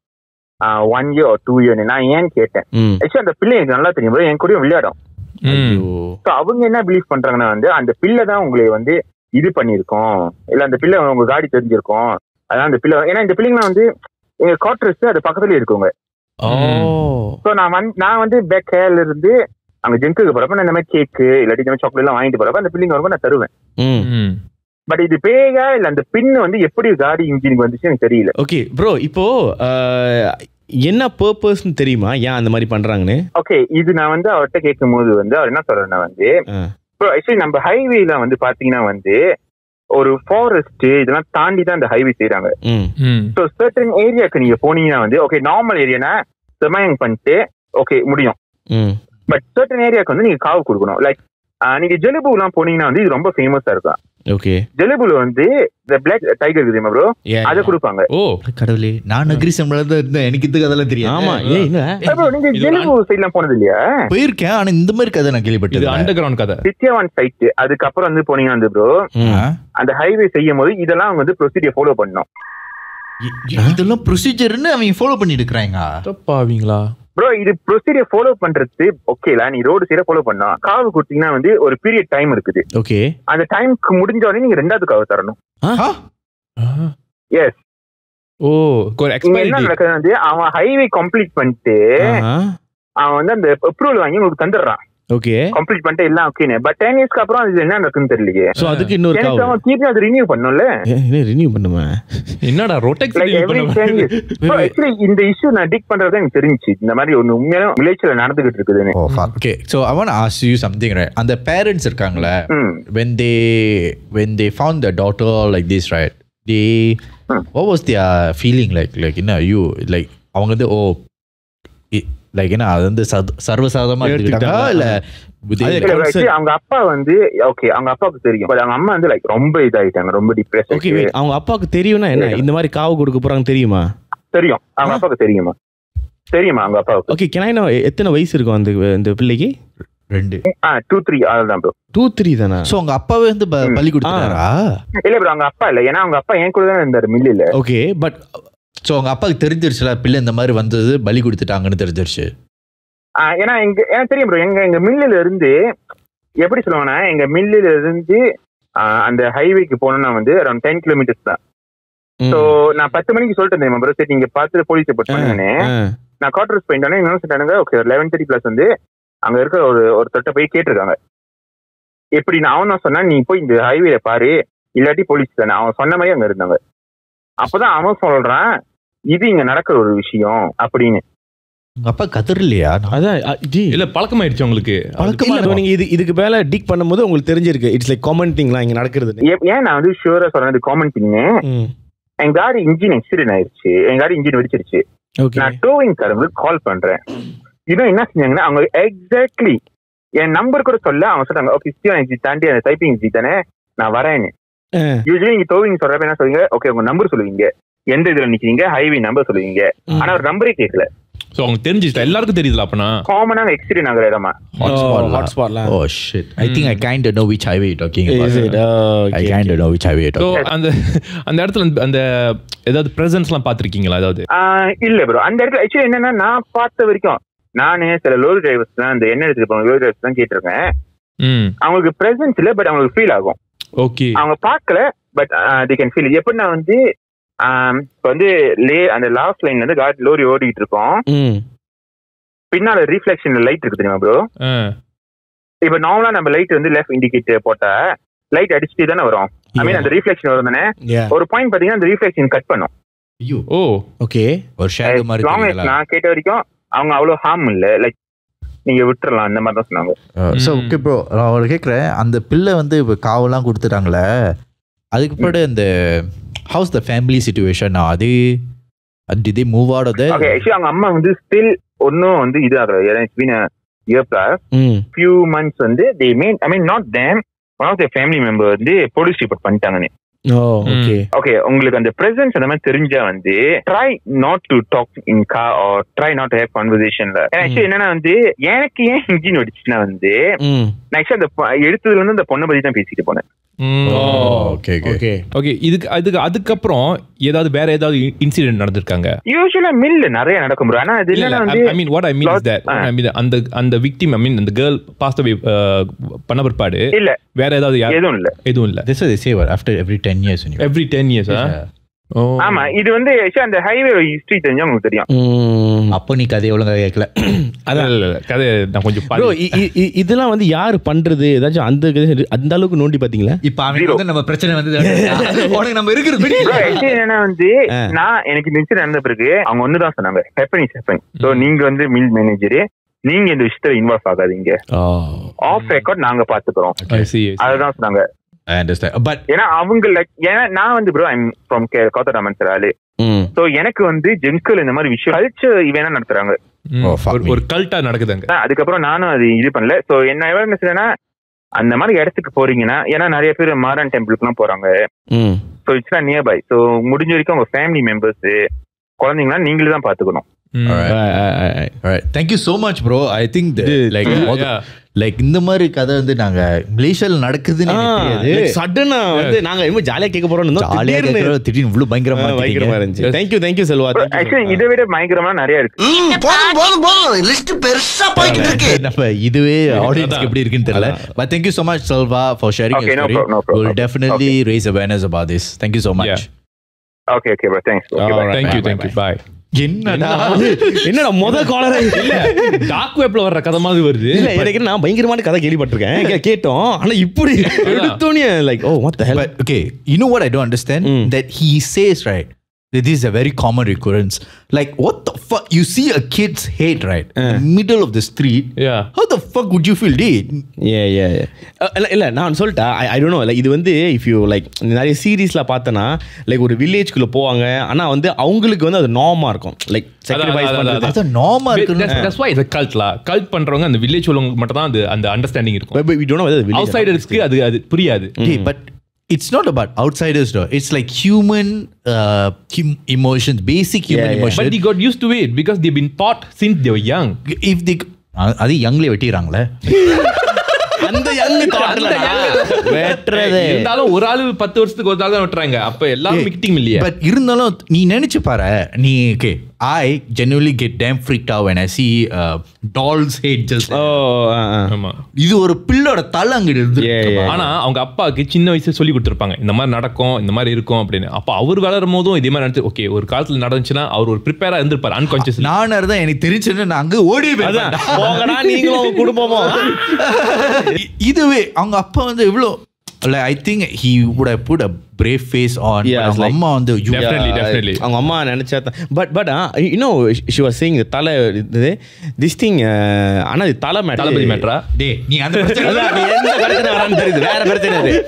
one year or two year நான் ஏன்னு கேட்டேன் ம் ஆக்சுவலி அந்த பிள்ளை எனக்கு நல்லா தெரியும் bro. என் கூடயும் விளையாடும் ம் ஐயோ. ஸோ அவங்க என்ன பிலீவ் பண்றாங்கன்னா வந்து அந்த பிள்ளை தான் உங்களை வந்து இது பண்ணியிருக்கோம் இல்ல அந்த பிள்ளை உங்க காடி தெரிஞ்சிருக்கும் அதான் அந்த பிள்ளை ஏன்னா இந்த பிள்ளைங்களாம் வந்து எங்க குவார்டர்ஸ் அது பக்கத்துலயே இருக்குங்க ஓ ஸோ நான் வந்து நான் வந்து பேக் ஹேர்ல இருந்து அங்க ஜென்க்கு போறப்ப நான் இந்த மாதிரி கேக்கு இல்லாட்டி இந்த மாதிரி சாக்லேட் எல்லாம் வாங்கிட்டு போறப்ப அந்த பிள்ளைங்க வரும்போது நான் தருவேன் ம் ம் பட் இது பேகா இல்ல அந்த பின் வந்து எப்படி காடி இன்ஜினுக்கு வந்துச்சு எனக்கு தெரியல ஓகே ப்ரோ இப்போ அஹ், என்ன பர்பஸ்னு தெரியுமா ஏன் அந்த மாதிரி பண்றாங்கன்னு ஓகே இது நான் வந்து அவர்கிட்ட கேட்கும் போது வந்து அவர் என்ன சொல்றேன்னா வந்து ஆ. ப்ரோ ஆக்சுவலி நம்ம ஹைவேல வந்து பாத்தீங்கன்னா வந்து ஒரு ஃபாரஸ்ட் இதெல்லாம் தாண்டி தான் இந்த ஹைவே செய்யறாங்க ம் ம் ஸோ சர்டன் ஏரியாக்கு நீங்க போனீங்கன்னா வந்து ஓகே நார்மல் ஏரியானா செமயங் பண்ணிட்டு ஓகே முடியும் ம் பட் சர்டன் ஏரியாக்கு வந்து நீங்க காவு கொடுக்கணும் லைக் நீங்க ஜெலுபுலாம் போனீங்கன்னா வந்து இது ரொம்ப ஃபேமஸா இருக்கும் ஓகே ஜெலுபுல வந்து இந்த பிளாக் டைகர் இருக்குது ப்ரோ அதை கொடுப்பாங்க ஓ கடவுளே நான் அக்ரி சம்பளம் தான் இருந்தேன் எனக்கு இதுக்கு அதெல்லாம் தெரியும் ஆமா ஏ இல்ல ப்ரோ நீங்க இது ஜெலுபு சைட்லாம் போனது இல்லையா போயிருக்கேன் ஆனா இந்த மாதிரி கதை நான் இது கேள்விப்பட்டது அண்டர் கிரவுண்ட் கதை சித்தியாவான் சைட் அதுக்கப்புறம் வந்து போனீங்கன்னா வந்து ப்ரோ ம். அந்த ஹைவே செய்யும் போது இதெல்லாம் அவங்க வந்து ப்ரொசீஜர் ஃபாலோ பண்ணணும் இதெல்லாம் ப்ரொசீஜர்னு அவங்க ஃபாலோ பண்ணிட்டு இருக்கிறாங்க தப்பாவீங்களா ப்ரோ இது ப்ரொசீஜர் ஃபாலோ பண்றது ஓகேல நீ ரோடு சீர ஃபாலோ பண்ணா காவு கொடுத்தீங்கன்னா வந்து ஒரு பீரியட் டைம் இருக்குது ஓகே அந்த டைம்க்கு முடிஞ்ச உடனே நீங்க ரெண்டாவது காவு தரணும் எஸ் ஓ ஒரு இங்க எக்ஸ்பைரி என்ன நடக்குது வந்து அவன் ஹைவே கம்ப்ளீட் பண்ணிட்டு அவன் வந்து அந்த அப்ரூவல் வாங்கி உங்களுக்கு தந்துடுறான் ஓகே கம்ப்ளீட் பண்ணிட்டு எல்லாம் ஓகேன்னு பட் டென் இயர்ஸ்க்கு அப்புறம் அது என்ன நடக்குன்னு தெரியலையே சோ அதுக்கு இன்னொரு எனக்கு காவு அவன் திருப்பி அது ரினியூ பண்ணும்ல ரினியூ பண்ணுமா என்னடா ரொட்டெக்ஸ் like every ten years actually இந்த இஷ்யூ நான் டிக் பண்றது எனக்கு தெரிஞ்சுச்சு இந்த மாதிரி ஒண்ணு உண்மையான விளைச்சல நடந்துகிட்டு இருக்குதுன்னு Oh, fuck. Okay, so I want to ask you something, right? அந்த parents இருக்காங்களே ம் when they when they found their daughter like this, right? They Hmm. what was their feeling like? Like என்ன you like அவங்க வந்து ஓ like என்ன அது வந்து சர்வ- சர்வசாதாரணமா எடுத்துக்கிட்டாங்களா இல்ல with அது they- இல்ல, concern. actually அவங்க அப்பா வந்து ஓகே அவங்க அப்பாவுக்கு தெரியும் பட் அவங்க அம்மா வந்து லைக் ரொம்ப இதாயிட்டாங்க ரொம்ப டிப்ரெஸ் ஓகே வெயிட் அவங்க அப்பாவுக்கு தெரியும்னா என்ன இந்த மாதிரி காவு கொடுக்க போறாங்க தெரியுமா தெரியும் அவங்க அப்பாவுக்கு தெரியுமா தெரியுமா அவங்க அப்பாவுக்கு ஓகே கேன் எத்தனை வயசு இருக்கும் அந்த இந்த பிள்ளைக்கு ரெண்டு ஆ டூ த்ரீ அதுதான் ப்ரோ டூ த்ரீ தானே சோ உங்க அப்பாவே வந்து ப- பலி கொடுத்துட்டாரா இல்ல ப்ரோ அவங்க அப்பா இல்ல ஏன்னா அவங்க அப்பா என் கூட தான் இருந்தாரு மில்லில ஓகே பட் சோ உங்க அப்பாவுக்கு தெரிஞ்சிருச்சுல பிள்ளை இந்த மாதிரி வந்தது பலி கொடுத்துட்டாங்கன்னு தெரிஞ்சிருச்சு ஏன்னா எங்க எனக்கு தெரியும் ப்ரோ எங்க எங்க மில்லில இருந்து எப்படி சொல்லுவாங்கன்னா எங்க மில்லில இருந்து ஆ, அந்த ஹைவேக்கு போனோம்னா வந்து அரௌண்ட் டென் கிலோமீட்டர்ஸ் தான் சோ நான் பத்து மணிக்கு சொல்லிட்டு தெரியுமா ப்ரோ சரி நீங்க பார்த்து போலீஸ் ரிப்போர்ட் பண்ணுங்கன்னு நான் குவார்டர்ஸ் போயிட்டோன்னே என்ன சொல்லிட்டானுங்க ஓகே ஒரு லெவன் தேர்ட்டி பிளஸ் வந்து அங்க இருக்க ஒரு ஒரு தொட்ட போய் கேட்டிருக்காங்க எப்படி நான் அவன் தான் சொன்னா நீ போய் இந்த ஹைவேல பாரு இல்லாட்டி போலீஸ் தானே அவன் சொன்ன மாதிரி அங்க இருந்தாங்க அப்பதான் அவன் சொல்றான் இது இங்க நடக்கிற ஒரு விஷயம் அப்படின்னு உங்க அப்பா கதறலையா அதான் அ, ஜி இல்ல பழக்கமாயிடுச்சு உங்களுக்கு பழக்கமா இல்ல, bro, நீங்க இது இதுக்கு மேல டிக் பண்ணும்போது உங்களுக்கு தெரிஞ்சிருக்கு இட்ஸ் லைக் காமெண்டிங்லாம் இங்க நடக்கிறது ஏ- ஏன் நான் வந்து ஷூரா சொல்றேன் காமெண்ட் பண்ணி என் காடி இன்ஜின் ஆக்சிடென்ட் ஆயிருச்சு என் காடி இன்ஜின் வெடிச்சிருச்சு ஓகே நான் டோவிங் காரங்களுக்கு கால் பண்றேன் இவன் என்ன செஞ்சாங்கன்னா அவங்க எக்ஸாக்ட்லி என் நம்பர் கூட சொல்ல அவங்க சொல்றாங்க ஓகே சிஸ்டியன் எக்ஸி தாண்டி அந்த டைப்பிங் எக்ஸி தானே நான் வரேன்னு யூஸ்வலி நீங்க டோவிங் சொல்றப்ப என்ன சொல்லுவீங்க ஓகே உங்க நம்பர் சொல்லுவீங்க எந்த இதுல நிக்கிறீங்க ஹைவே நம்பர் சொல்லுவீங்க ஆனா ஒரு நம்பரே கேட்கல சோ அவங்க தெரிஞ்சுட்டா எல்லாருக்கும் தெரியுதுல அப்பனா காமனான எக்ஸிடென்ட் ஆகுற இடமா ஹாட்ஸ்பாட்லாம் oh shit I think I kind know which highway you talking Is it? about Oh, I okay, kind of okay. know which highway you're so talking அந்த அந்த இடத்துல அந்த- அந்த ஏதாவது பிரசன்ஸ்லாம் பார்த்துருக்கீங்களா ஏதாவது ஆஹ் இல்ல ப்ரோ அந்த இடத்துல ஆக்சுவலி என்னன்னா நான் பார்த்த வரைக்கும் நானு சில லோரி டிரைவர்ஸ் தான் இந்த என்ன எடுத்துட்டு போன லோரி டிரைவர்ஸ் தான் கேட்டிருக்கேன் ம் அவங்களுக்கு பிரசன்ஸ் இல்ல பட் அவங்களுக்கு ஃபீல் ஆகும் ஓகே அவங்க பார்க்கல பட் தி கேன் ஃபீல் எப்படின்னா வந்து ஆம், இப்ப வந்து லே அந்த லாஸ்ட் லைன்ல இருந்து காடி லோரி ஓடிட்டு இருக்கோம் ம் பின்னால ரீஃப்ளெக்ஷன்ல லைட் இருக்கு தெரியுமா ப்ரோ இப்ப நார்மலா நம்ம லைட் வந்து லெஃப்ட் இண்டிகேட் போட்டா லைட் அடிச்சுட்டே தானே வரும் ஐ மீன் அந்த ரீஃப்ளெக்ஷன் வரும் தானே Yeah. ஒரு பாயிண்ட் பாத்தீங்கன்னா அந்த ரீஃப்ளெக்ஷன் கட் பண்ணும் ஐயோ ஓ ஓகே ஒரு ஷேடோ மாதிரி லாங் தெரியல நான் கேட்ட வரைக்கும் அவங்க அவ்வளவு ஹார்ம் இல்ல லைக் நீங்க விட்டுறலாம் அந்த மாதிரி தான் சொன்னாங்க ஸோ ம். ஓகே ப்ரோ நான் அவரை கேட்குறேன் அந்த பிள்ளை வந்து இப்போ காவெல்லாம் கொடுத்துட்டாங்களே அதுக்கு பின்னாடி அந்த ஹவுஸ் த ஃபேமிலி சுச்சுவேஷன் அது did they move out of okay actually அவங்க அம்மா வந்து ஸ்டில் ஒன்னும் வந்து இது ஆகல it's been year plus hmm few months வந்து they mean I mean not them one of the family member வந்து போலீஸ் ரிப்போர்ட் பண்ணிட்டாங்கன்னு ஓ ஓகே ஓகே உங்களுக்கு அந்த பிரசன்ஸ் அந்த மாதிரி தெரிஞ்சா வந்து try not to talk in car or try not have கான்வர்சேஷன்ல ஆக்சுவலி என்னன்னா வந்து எனக்கு ஏன் இன்ஜின் வெடிச்சுன்னா வந்து ம் நான் actually அந்த பொ- எடுத்ததுல இருந்து அந்த பொண்ணை பத்தி தான் பேசிட்டு போனேன் ஓகே ஓகே ஓகே ஓகே இதுக்கு அதுக்கு அதுக்கப்புறம் ஏதாவது வேற ஏதாவது இன்சிடென்ட் நடந்திருக்காங்க யூஸ்வலா மில்ல நிறைய நடக்கும் bro. ஆனா அது இல்ல என்னன்னா வந்து I mean what I mean is that I mean அந்த அந்த விக்டிம் ஐ மீன் அந்த கேர்ள் பாஸ்ட் அவே பண்ண பிற்பாடு இல்ல வேற ஏதாவது யா- எதுவும் இல்ல எதுவும் இல்ல this they say what after every 10 years when you every ten years oh ஆமா இது வந்து actually அந்த ஹைவே ஹிஸ்டரி தெரிஞ்சா உங்களுக்கு தெரியும் ம் அப்போ நீ கதை ஒழுங்கா கேட்கல அதான் இல்ல இல்ல கதை நான் கொஞ்சம் ப்ரோ பாதி- இதெல்லாம் வந்து யார் பண்றது ஏதாச்சும் அந்த கதை- அந்த அளவுக்கு நோண்டி பாத்தீங்களா இப்போ அவன் வந்து நம்ம பிரச்சனை வந்து உனக்கு நம்ம இருக்கிறது Bro, பிடிக்கல actually என்னன்னா வந்து ஆ. நான் எனக்கு இந்த இன்சிடென்ட் நடந்த பிறகு அவங்க ஒண்ணுதான் சொன்னாங்க ஹெப்பன் இஸ் ஹெப்பன் சோ நீங்க வந்து மில் மேனேஜர் நீங்க இந்த விஷயத்துல இன்வால்வ் ஆகாதீங்க ஆஃப் ரெக்கார்ட் நாங்க பாத்துக்கிறோம் I see, I see. அதுதான் சொன்னாங்க ஐ அண்டர்ஸ்டாண்ட் பட் ஏன்னா அவங்க like ஏன்னா நான் வந்து bro I'm from Kotharaman sir ஆளு ம் சோ எனக்கு வந்து ஜென்கல் இந்த மாதிரி விஷயம் கல்ச்சர் இவனா நடத்துறாங்க ம், Oh, fuck ஒரு- me. ஒரு கல்ட்டா நடக்குது அங்க ஆனா, அதுக்கப்புறம் நானும் அது இது பண்ணல சோ என்ன அவேர்னஸ் என்னன்னா அந்த மாதிரி இடத்துக்கு போறீங்கன்னா ஏன்னா நிறைய பேர் மாரன் டெம்பிளுக்கு எல்லாம் போறாங்க ம் சோ இட்ஸ் நியர்பை சோ முடிஞ்ச வரைக்கும் உங்க ஃபேமிலி மெம்பர்ஸ் குழந்தைங்களா நீங்களே தான் பாத்துக்கணும் ம். Alright. Alright. Thank you so much, bro. I think that, like, all the- Yeah. like இந்த மாதிரி கதை வந்து நாங்க மலேசியால நடக்குதுன்னு எனக்கு தெரியாது சடனா வந்து நாங்க ரொம்ப ஜாலியா கேட்க போறோம் ஜாலியா கேட்கறது திடீர்னு இவ்வளவு பயங்கரமா பயங்கரமா இருந்துச்சு தேங்க்யூ தேங்க்யூ செல்வா ஆக்சுவலி இதை விட பயங்கரமா நிறைய இருக்கு போதும் போதும் போதும் லிஸ்ட் பெருசா போய்கிட்டு இருக்கு நம்ம இதுவே ஆடியன்ஸ்க்கு எப்படி இருக்குன்னு தெரியல but thank you so much Salva for sharing Okay, your no story problem, no problem. we'll definitely raise awareness about this thank you so much Yeah. Okay okay bro thanks okay Alright. Thank you, Bye, thank you. Bye. என்னடா என்னடா முத காலரே இல்ல talk வெப்ல வர்ற கதை மாதிரி வருது இல்ல எனக்கு நான் பயங்கரமான கதை கேள்விப்பட்டிருக்கேன் கே- கேட்டோம் ஆனா இப்படி எடுத்தோனே like oh what the hell But okay, you know what I don't understand? Mm. That he says, right, that this is a very common recurrence. Like, what the fuck? You see a kid's head, right, in the middle of the street. Yeah. How the fuck would you feel, dude? ஏ ஏ இல்ல இல்ல நான் சொல்லிட்டேன் I I don't know like இது வந்து if you like நிறைய சீரீஸ்ல பார்த்தனா லைக் ஒரு வில்லேஜ்குள்ள போவாங்க ஆனா வந்து அவங்களுக்கு வந்து அது நார்மா இருக்கும் லைக் sacrifice அதான், அதான், பண்றது அது normal இருக்குன்னு That's, that's why it's a cult லா கல்ட் பண்றவங்க அந்த வில்லேஜ் உள்ளவங்க மட்டும் தான் அது அந்த அண்டர்ஸ்டாண்டிங் இருக்கும் But- but we don't know whether the village- அவுட்சைடர்ஸ்க்கு அது அது புரியாது Hey, but it's not about outsiders though. It's like human uh, hum- emotions, basic human Yeah, yeah. emotions. But they got used to it because they've been taught since they were young. if they அ- அது யங்ல வெட்டிடுறாங்களே அந்த young தாட்ல வெட்டுறது இருந்தாலும் ஒரு ஆளு பத்து வருஷத்துக்கு ஒரு ஆள் தான் விட்டுறாங்க அப்ப எல்லாரும் விக்டிம் இல்லையா பட் இருந்தாலும் நீ நினைச்சு பாரு நீ okay I genuinely get damn freaked out when I see uh, dolls head just oh ஆ, ஆ. ஆமா இது ஒரு பிள்ளோட தலை அங்கிட்டு இருந்து Yeah, yeah. ஆனா அவங்க அப்பாவுக்கு சின்ன வயசுல சொல்லி கொடுத்துருப்பாங்க இந்த மாதிரி நடக்கும் இந்த மாதிரி இருக்கும் அப்படின்னு அப்ப அவர் வளரும் போதும் இதே மாதிரி நடந்து ஓகே ஒரு காலத்துல நடந்துச்சுன்னா அவர் ஒரு ப்ரிப்பேரா இருந்திருப்பாரு அன்கான்சியஸ் நானா இருந்தா எனக்கு தெரிஞ்சுன்னு நான் அங்க ஓடி அதான் போயிருப்பேன். போங்கடா நீங்களும் உங்க குடும்பமும் இ- இதுவே அவங்க அப்பா வந்து எவ்வளோ like I think he would have put a brave face on Yeah, but it's அவங்க like- அம்மா வந்து you Definitely, definitely. அவங்க அம்மா நினைச்சா but but you know she was saying தலை இது திஸ் திங் ஆனா இது தலை மேட்டர் தளபதி மேட்ரா டேய் நீ அந்த பிரச்சனை அதான், நீ எந்த பிரச்சனை வரான்னு தெரியுது வேற பிரச்சனை இது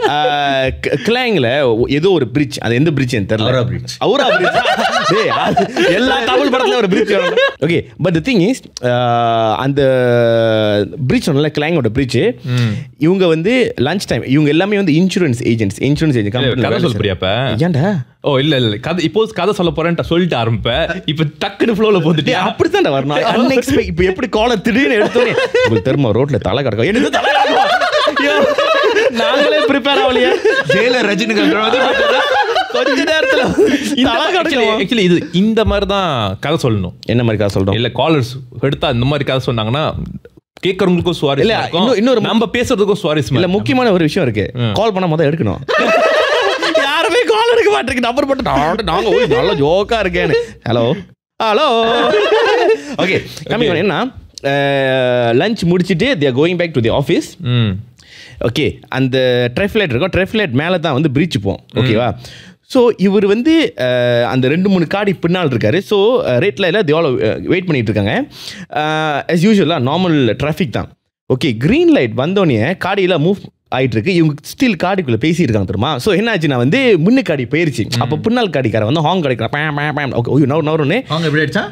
கிளாங்ல ஏதோ ஒரு பிரிட்ஜ் அது எந்த பிரிட்ஜ் எனக்கு தெரியல அவுரா bridge. அவுரா பிரிட்ஜ் டேய் அது எல்லா தமிழ் படத்துல ஒரு bridge okay but the thing is அந்த பிரிட்ஜ் சொன்னல கிளாங்கோட பிரிட்ஜ் இவங்க வந்து லஞ்ச் டைம் இவங்க எல்லாமே வந்து இன்சூரன்ஸ் ஏஜென்ட்ஸ் இன்சூரன்ஸ் ஏஜென்ட் கதை சொல்ல போறியா அப்ப ஏன்டா ஓ இல்ல இல்ல கதை இப்போ கதை சொல்ல போறேன்னு சொல்லிட்டு ஆரம்பிப்பேன் இப்ப டக்குனு ஃப்ளோல போந்துட்டு டேய், அப்படித்தான்டா வரணும் அன்எக்ஸ்பெக்ட் இப்போ எப்படி காலர் திடீர்னு எடுத்தோனே உங்களுக்கு தெரியுமா ரோட்ல தலை கிடக்கும் எனக்கு தலை கிடக்குமா? ஐயோ, நாங்களே ப்ரிப்பேர் ஆகலையா ஜெயில ரஜினிகாந்த் வந்து கொஞ்ச நேரத்துல தலை கிடக்கும் ஆக்சுவலி இது இந்த மாதிரி தான் கதை சொல்லணும் என்ன மாதிரி கதை சொல்றோம் இல்ல காலர்ஸ் எடுத்தா இந்த மாதிரி கதை சொன்னாங்கன்னா கேட்கறவங்களுக்கும் சுவாரஸ்யம் இல்ல, இருக்கும். இன்னொரு- இன்னொரு நம்ம பேசுறதுக்கும் சுவாரஸ்யம் இல்ல முக்கியமான ஒரு விஷயம் இருக்கு கால் பண்ண முதல்ல எடுக்கணும் யாருமே கால் எடுக்க மாட்டேங்க நம்பர் போட்டு நான் நாங்க ஓய் நல்ல ஜோக்கா இருக்கேன்னு ஹலோ ஹலோ ஓகே கம்மி என்ன லஞ்ச் முடிச்சிட்டு they're going back to the office hmm okay அந்த ட்ரெஃப்லைட் இருக்கும் ட்ரெஃப்லைட் மேலே தான் வந்து பிரீச் போகும் ஓகேவா ஸோ இவர் வந்து அஹ், அந்த ரெண்டு மூணு காடி பின்னால் இருக்காரு ஸோ ரேட் லைனில் தேவலோ வெயிட் பண்ணிட்டு இருக்காங்க as யூஷுவலாக நார்மல் டிராஃபிக் தான் ஓகே க்ரீன் லைட் வந்தோடனே காடியில் மூவ் ஆயிட்டு இருக்கு இவங்க ஸ்டில் காடிக்குள்ள பேசிட்டு இருக்காங்க தெரியுமா ஸோ என்னாச்சுன்னா வந்து முன்னு காடி போயிருச்சு அப்போ பின்னால் காடிக்காரன் வந்து ஹாங் கிடைக்கிறான் ஓகே ஓய்யோ நவரு நவருன்னு அவங்க எப்படி அடிச்சா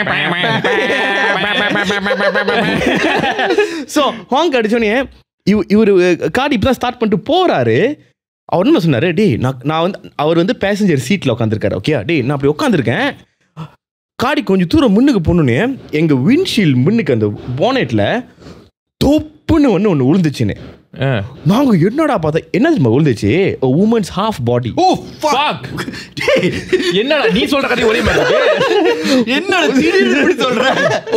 ஸோ ஹாங் அடிச்சோடனே இவ இவர் காடி இப்போ தான் ஸ்டார்ட் பண்ணிட்டு போறாரு அவர் என்ன சொன்னாரு டேய் நான் நான் வந்து அவர் வந்து பேசஞ்சர் சீட்டில் உட்காந்துருக்காரு ஓகே டேய் நான் அப்படி உட்காந்துருக்கேன் காடி கொஞ்சம் தூரம் முன்னுக்கு போனோன்னே எங்கள் விண்ட்ஷீல்ட் முன்னுக்கு அந்த போனெட்டில் தொப்புன்னு ஒன்று ஒன்று விழுந்துச்சுன்னு ஆ. நாங்கள் என்னடா பார்த்தா என்ன தெரியுமா விழுந்துச்சு woman's half body oh Fuck. என்னடா நீ சொல்ற கதை ஒரே மாதிரி இருக்கு. என்னடா திடீர்னு இப்படி சொல்ற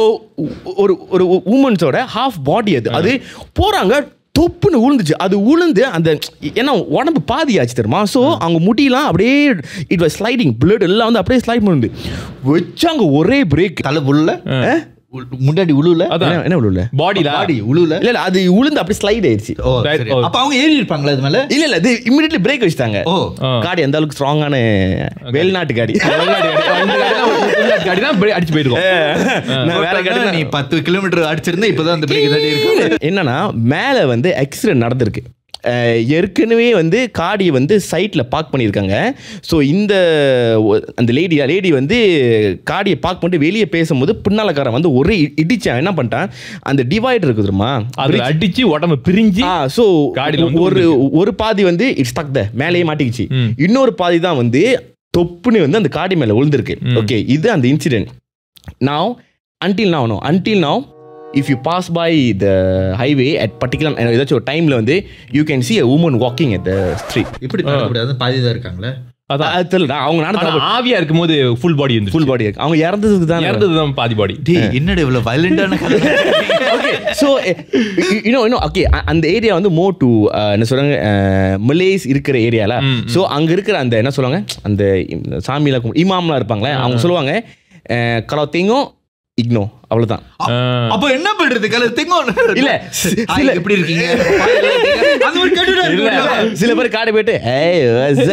ஒரு ஒரு உமன்ஸோட ஹாஃப் பாடி அது அது போறாங்க தொப்புன்னு விழுந்துச்சு அது விழுந்து அந்த ஏன்னா உடம்பு பாதி ஆச்சு தெரியுமா ஸோ அவங்க முடியெல்லாம் அப்படியே இட் வாஸ் ஸ்லைடிங் பிளட் எல்லாம் வந்து அப்படியே ஸ்லைட் பண்ணுது வச்சாங்க ஒரே பிரேக் தலை உள்ள முன்னாடி உழுல அதான். என்ன விழுல பாடிடா பாடி உழுல இல்ல இல்ல அது விழுந்து அப்படியே ஸ்லைட் ஆயிடுச்சு ஓ Right, சரி. oh. அப்ப அவங்க ஏறி இருப்பாங்களா இது மேல இல்ல இல்ல இது இமிடியட்லி பிரேக் வச்சுட்டாங்க ஓ ஆ. காடி எந்த அளவுக்கு ஸ்ட்ராங்கான வெளிநாட்டு காடி வெளிநாட்டு காடி. இந்த காடி தான் உள்நாட்டு காடி தான் அடிச்சு போயிருக்கோம் நான் வேற காடி நீ பத்து கிலோமீட்டர் அடிச்சிருந்தா இப்பதான் அந்த பிரேக் தட்டி இருக்கு என்னன்னா மேலே வந்து ஆக்சிடென்ட் நடந்திருக்கு அஹ் ஏற்கனவே வந்து காடியை வந்து சைட்டில் பார்க் பண்ணியிருக்காங்க ஸோ இந்த ஒ- அந்த லேடி லேடி வந்து காடியை பார்க் பண்ணிட்டு வெளியே பேசும்போது பின்னாலக்காரன் வந்து ஒரே இ- இடிச்சான் என்ன பண்ணிட்டான் அந்த டிவைடர் இருக்கு தெரியுமா அதுல அடிச்சு உடம்பு பிரிஞ்சு ஆ ஸோ காடியில வந்து ஒரு ஒரு பாதி வந்து இட்ஸ் டக் த மேலேயே மாட்டிக்கிச்சு ம். இன்னொரு பாதி தான் வந்து தொப்புன்னு வந்து அந்த காடி மேலே விழுந்திருக்கு ஓகே இது அந்த incident now until now no until now if you pass by the highway at particular ஏதாச்சும் ஒரு டைமில் வந்து you can see a woman walking at the street இப்படி நடக்கக்கூடாது பாதி தான் இருக்காங்களே அதான் அது தெரியல அவங்க ஆனா நடந்த ஆவியா இருக்கும்போது ஃபுல் பாடி இருந்து ஃபுல் பாடி இருக்கு அவங்க இறந்ததுக்கு தான் இறந்ததுதான் பாதி பாடி டேய் என்னடா இவ்வளவு வயலண்டான கதை ஓகே ஸோ இன்னும் இன்னும் ஓகே அந்த ஏரியா வந்து மோ டு என்ன சொல்றாங்க மலேஸ் இருக்கிற ஏரியால ஸோ அங்க இருக்கிற அந்த என்ன சொல்லுவாங்க அந்த இந்த சாமியில கும்பிடு- இமாம்லாம் இருப்பாங்களே அவங்க சொல்லுவாங்க கலோ தேங்கோ இக்னோ அவ்வளவுதான் அப்ப என்ன பண்றது கலை தெங்கோ இல்ல, Hi, சில- எப்படி இருக்கீங்க Hi, நல்லா இருக்கீங்க? அந்த மாதிரி கேட்டுட்டே இல்ல, இருக்கணும். சில பேர் காடை போயிட்டு ஏய் what's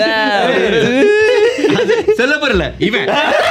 up?" அது சில பேர் இல்ல இவன்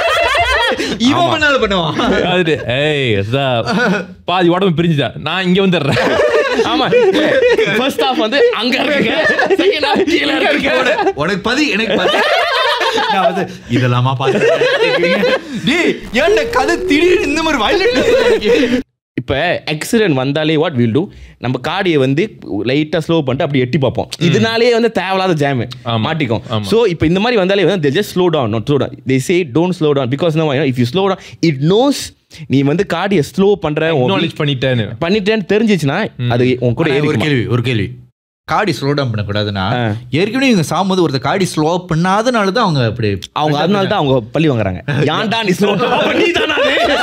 இவன் பண்ணாலும் பண்ணுவான் அது ஏய் அதான் பாதி உடம்பு பிரிஞ்சுதா நான் இங்க வந்துடுறேன் ஆமா ஃபர்ஸ்ட் ஹாஃப் வந்து அங்க இருக்கு செகண்ட் ஹாஃப் கீழ இருக்கு உனக்கு பதி எனக்கு பதி நான் வந்து இதெல்லாமா பார்த்து டேய் ஏன்டா கதை திடீர்னு இந்த மாதிரி வயலண்ட் இப்போ ஆக்சிடென்ட் வந்தாலே வாட் வில் டூ நம்ம காடியை வந்து லைட்டாக ஸ்லோ பண்ணிட்டு அப்படி எட்டி பார்ப்போம் இதனாலே வந்து தேவையில்லாத ஜாம் ஆமா. மாட்டிக்கும் ஆமா. ஸோ இப்போ இந்த மாதிரி வந்தாலே வந்து just slow down not slow down they say don't slow down because no if you slow down it knows நீ வந்து காடியை ஸ்லோ பண்ற உன் நாலேஜ் பண்ணிட்டேன்னு பண்ணிட்டேன்னு தெரிஞ்சிச்சுன்னா அது உன் கூட ஆனா ஒரு ஏறிக்குமா? கேள்வி ஒரு கேள்வி காடி ஸ்லோ டவுன் பண்ணக்கூடாதுன்னா ஆ. ஏற்கனவே இவங்க சாகும்போது ஒருத்தர் காடி ஸ்லோ பண்ணாதனால தான் அவங்க அப்படி அவங்க அதனால தான் அவங்க பள்ளி வாங்குறாங்க ஏன்டா நீ ஸ்லோ நீ தானா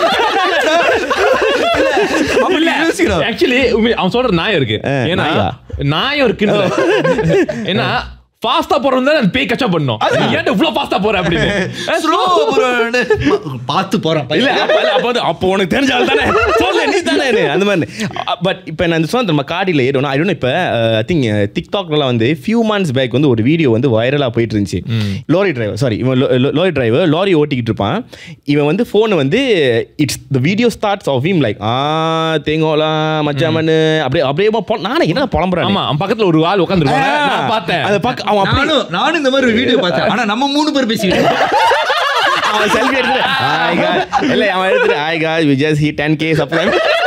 ஆக்சுவலி அவன் சொல்ற நாயம் இருக்கு ஆ, ஏன்னா நாயா? நாயம் இருக்குன்ற ஏன்னா ஃபாஸ்டா போறது தான் பேய் கச்சா பண்ணும் நீ ஏன்டா இவ்வளவு ஃபாஸ்டா போற அப்படின்னு ஸ்லோ பார்த்து போறேன் இல்ல அப்ப இல்ல, அப்ப வந்து அப்போ உனக்கு தெரிஞ்சால் தானே சொல்லு நீ தானே அந்த மாதிரி பட் இப்போ நான் சொன்ன நம்ம காடியில் ஏறணும் ஐ டோன் இப்போ ஐ திங்க் டிக்டாக்லாம் வந்து ஃபியூ மந்த்ஸ் பேக் வந்து ஒரு வீடியோ வந்து வைரலாக போயிட்டு இருந்துச்சு லாரி டிரைவர் சாரி இவன் லாரி டிரைவர் லாரி ஓட்டிக்கிட்டு இருப்பான் இவன் வந்து ஃபோனை வந்து it's the video starts off him like ah தேங்கோலாம் மச்சாமன்னு அப்படியே அப்படியே பொ- நானே என்ன புலம்புறேன் ஆமா அவன் பக்கத்துல ஒரு ஆள் உட்காந்துருக்காங்க நான் பார்த்தேன் அதை பார்க்க அவன் அப்படி நானும் நானும் இந்த மாதிரி வீடியோ பார்த்தேன் ஆனா நம்ம மூணு பேர் பேசிக்கிட்டு அவன் செல்ஃபி எடுத்து ஹாய் காய் இல்ல அவன் எடுத்துட்டு ஹாய் காய் we just he 10k supply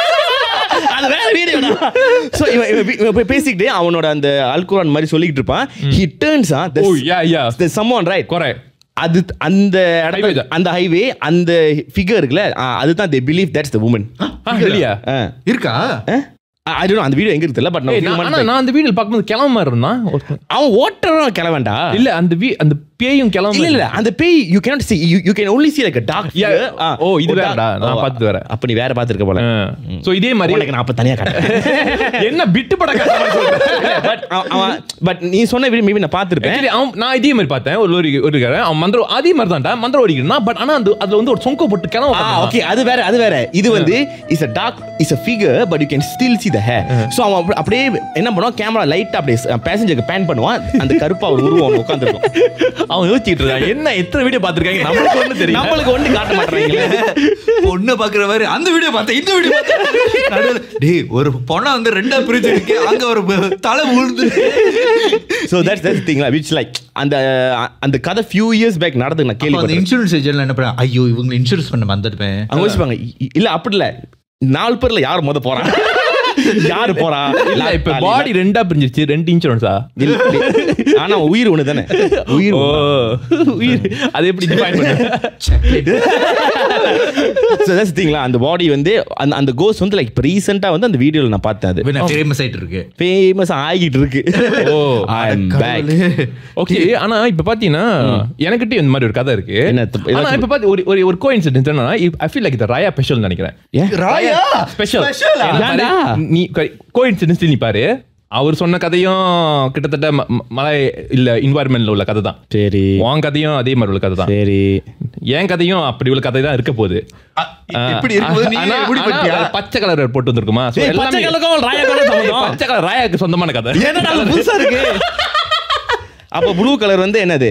அது வேற வீடியோ சோ இவன் இவன் பே- இவன் போய் பேசிக்கிட்டு அவனோட அந்த அல்குரான் மாதிரி சொல்லிக்கிட்டு இருப்பான் he turns ah oh yeah yeah சம்மோன் ரைட் குறை அது அந்த Highway இடத்துல தான். அந்த ஹைவே அந்த ஃபிகர் இருக்குல்ல ஆ, அதுதான் they believe that's the woman இல்லையா இருக்கா ஐ டோன்ட் அந்த வீடியோ எங்க இருக்குல்ல பட் ஏய், நான் ஆனா நான் அந்த வீடியோ பார்க்கும்போது கிளம்ப மாதிரி இருந்தான் ஒருத்தன். அவன் ஓட்டுறவன் கிளவன்டா இல்ல அந்த வீ அந்த பேயும் கிளம்ப இல்ல இல்ல அந்த பேய் you cannot see you you can only see like a dark Yeah. figure. Ah, oh, இது ஒரு வேறடா. dark- நான் ஓ, பார்த்தது வேற. அப்ப நீ வேற பாத்துருக்க போல சோ இதே மாதிரி உனக்கு நான் அப்ப தனியா காட்டுறேன் என்ன பிட்டு படம் காட்டுற மாதிரி சொல்ற? பட் அவன் பட் நீ சொன்ன வீடியோ மேபி நான் பார்த்திருப்பேன் Actually, அவன் நான் இதே மாதிரி பார்த்தேன் ஒரு லோரி ஒரு இருக்காரு அவன் மந்திரம் அதே மாதிரி தான்டா மந்திரம் ஓடிக்கிறான் பட் ஆனா அந்த அதுல வந்து ஒரு சொங்க போட்டு கிளம்ப ஆ ஓகே அது வேற அது வேற இது வந்து is a dark is a figure but you can still see the hair so அவன் அப்படி- அப்படியே என்ன பண்ணுவான் கேமரா லைட் அப்படியே பேசஞ்சருக்கு பேன் பண்ணுவான் அந்த கருப்பா ஒரு உருவம் ஒன்று உட்காந்துருக்கும் அவன் யோசிச்சுட்டு இருக்கான் என்ன எத்தனை வீடியோ பார்த்திருக்காங்க நம்மளுக்கு ஒண்ணு தெரியும் நம்மளுக்கு ஒண்ணு காட்ட மாட்டாங்களே பொண்ணு பாக்குற மாதிரி அந்த வீடியோ பார்த்தேன் இந்த வீடியோ பார்த்தேன் டேய் ஒரு பொண்ணை வந்து ரெண்டா பிரிச்சு இருக்கு அங்க ஒரு ப- தலை விழுந்து so that's that's thing which like அந்த அந்த கதை ஃபியூ இயர்ஸ் பேக் நடந்து நான் அப்ப அந்த கேள்வி இன்சூரன்ஸ் ஏஜென்ட்ல என்ன பண்ண ஐயோ இவங்க இன்சூரன்ஸ் பண்ண வந்துருப்பேன் அவங்க யோசிப்பாங்க இ- இல்ல அப்படி இல்ல நாலு பேர்ல யார் முத போறான் யாரு போறா இல்ல இப்ப பாடி ரெண்டா பிரிஞ்சிருச்சு ரெண்டு இன்சூரன்ஸா இல்ல, இல்ல. ஆனா உயிர் ஒண்ணு தானே உயிர் ஓ ஒண்ணு. உயிர் அது எப்படி டிஃபைன் பண்ண So that's the thing ல, அந்த பாடி வந்து அந்த அந்த கோஸ் வந்து லைக் இப்போ ரீசெண்டாக வந்து அந்த வீடியோல நான் பார்த்தேன் அது ஃபேமஸ் ஆயிட்டு இருக்கு ஃபேமஸ் ஆகிட்டு இருக்கு ஓ ஐ அம் பேக் ஓகே ஆனா இப்ப பாத்தீங்கன்னா எனக்கிட்ட இந்த மாதிரி ஒரு கதை இருக்கு என்ன, த- ஆனா ஏதாச்சும் இப்ப பாத்தி ஒரு ஒரு ஒரு கோஇன்சிடென்ட் என்னன்னா ஐ ஃபீல் லைக் இது ரயா ஸ்பெஷல் நினைக்கிறேன் ராயா ஸ்பெஷல் ஏன்டா? நீ கோஇன்சிடென்ஸ் நீ பாரு அவர் சொன்ன கதையும் கிட்டத்தட்ட ம- ம- மலை இல்ல என்வாயர்மெண்ட்ல உள்ள கதை தான் சரி உன் கதையும் அதே மாதிரி உள்ள கதை தான் சரி என் கதையும் அப்படி உள்ள கதை தான் இருக்க போகுது இப்படி இருக்கும்போது நீ ஆனா- எப்படி ஆனா பட்டியா ஒரு பச்சை கலர் போட்டு வந்திருக்குமா So ஏய், எல்லாமே- பச்சை கலருக்கும் ராயாக்கும் சம்மந்தம். பச்சை கலர் ராயாக்கு சொந்தமான கதை என்னடா அது புதுசா இருக்கு அப்ப ப்ளூ கலர் வந்து என்னது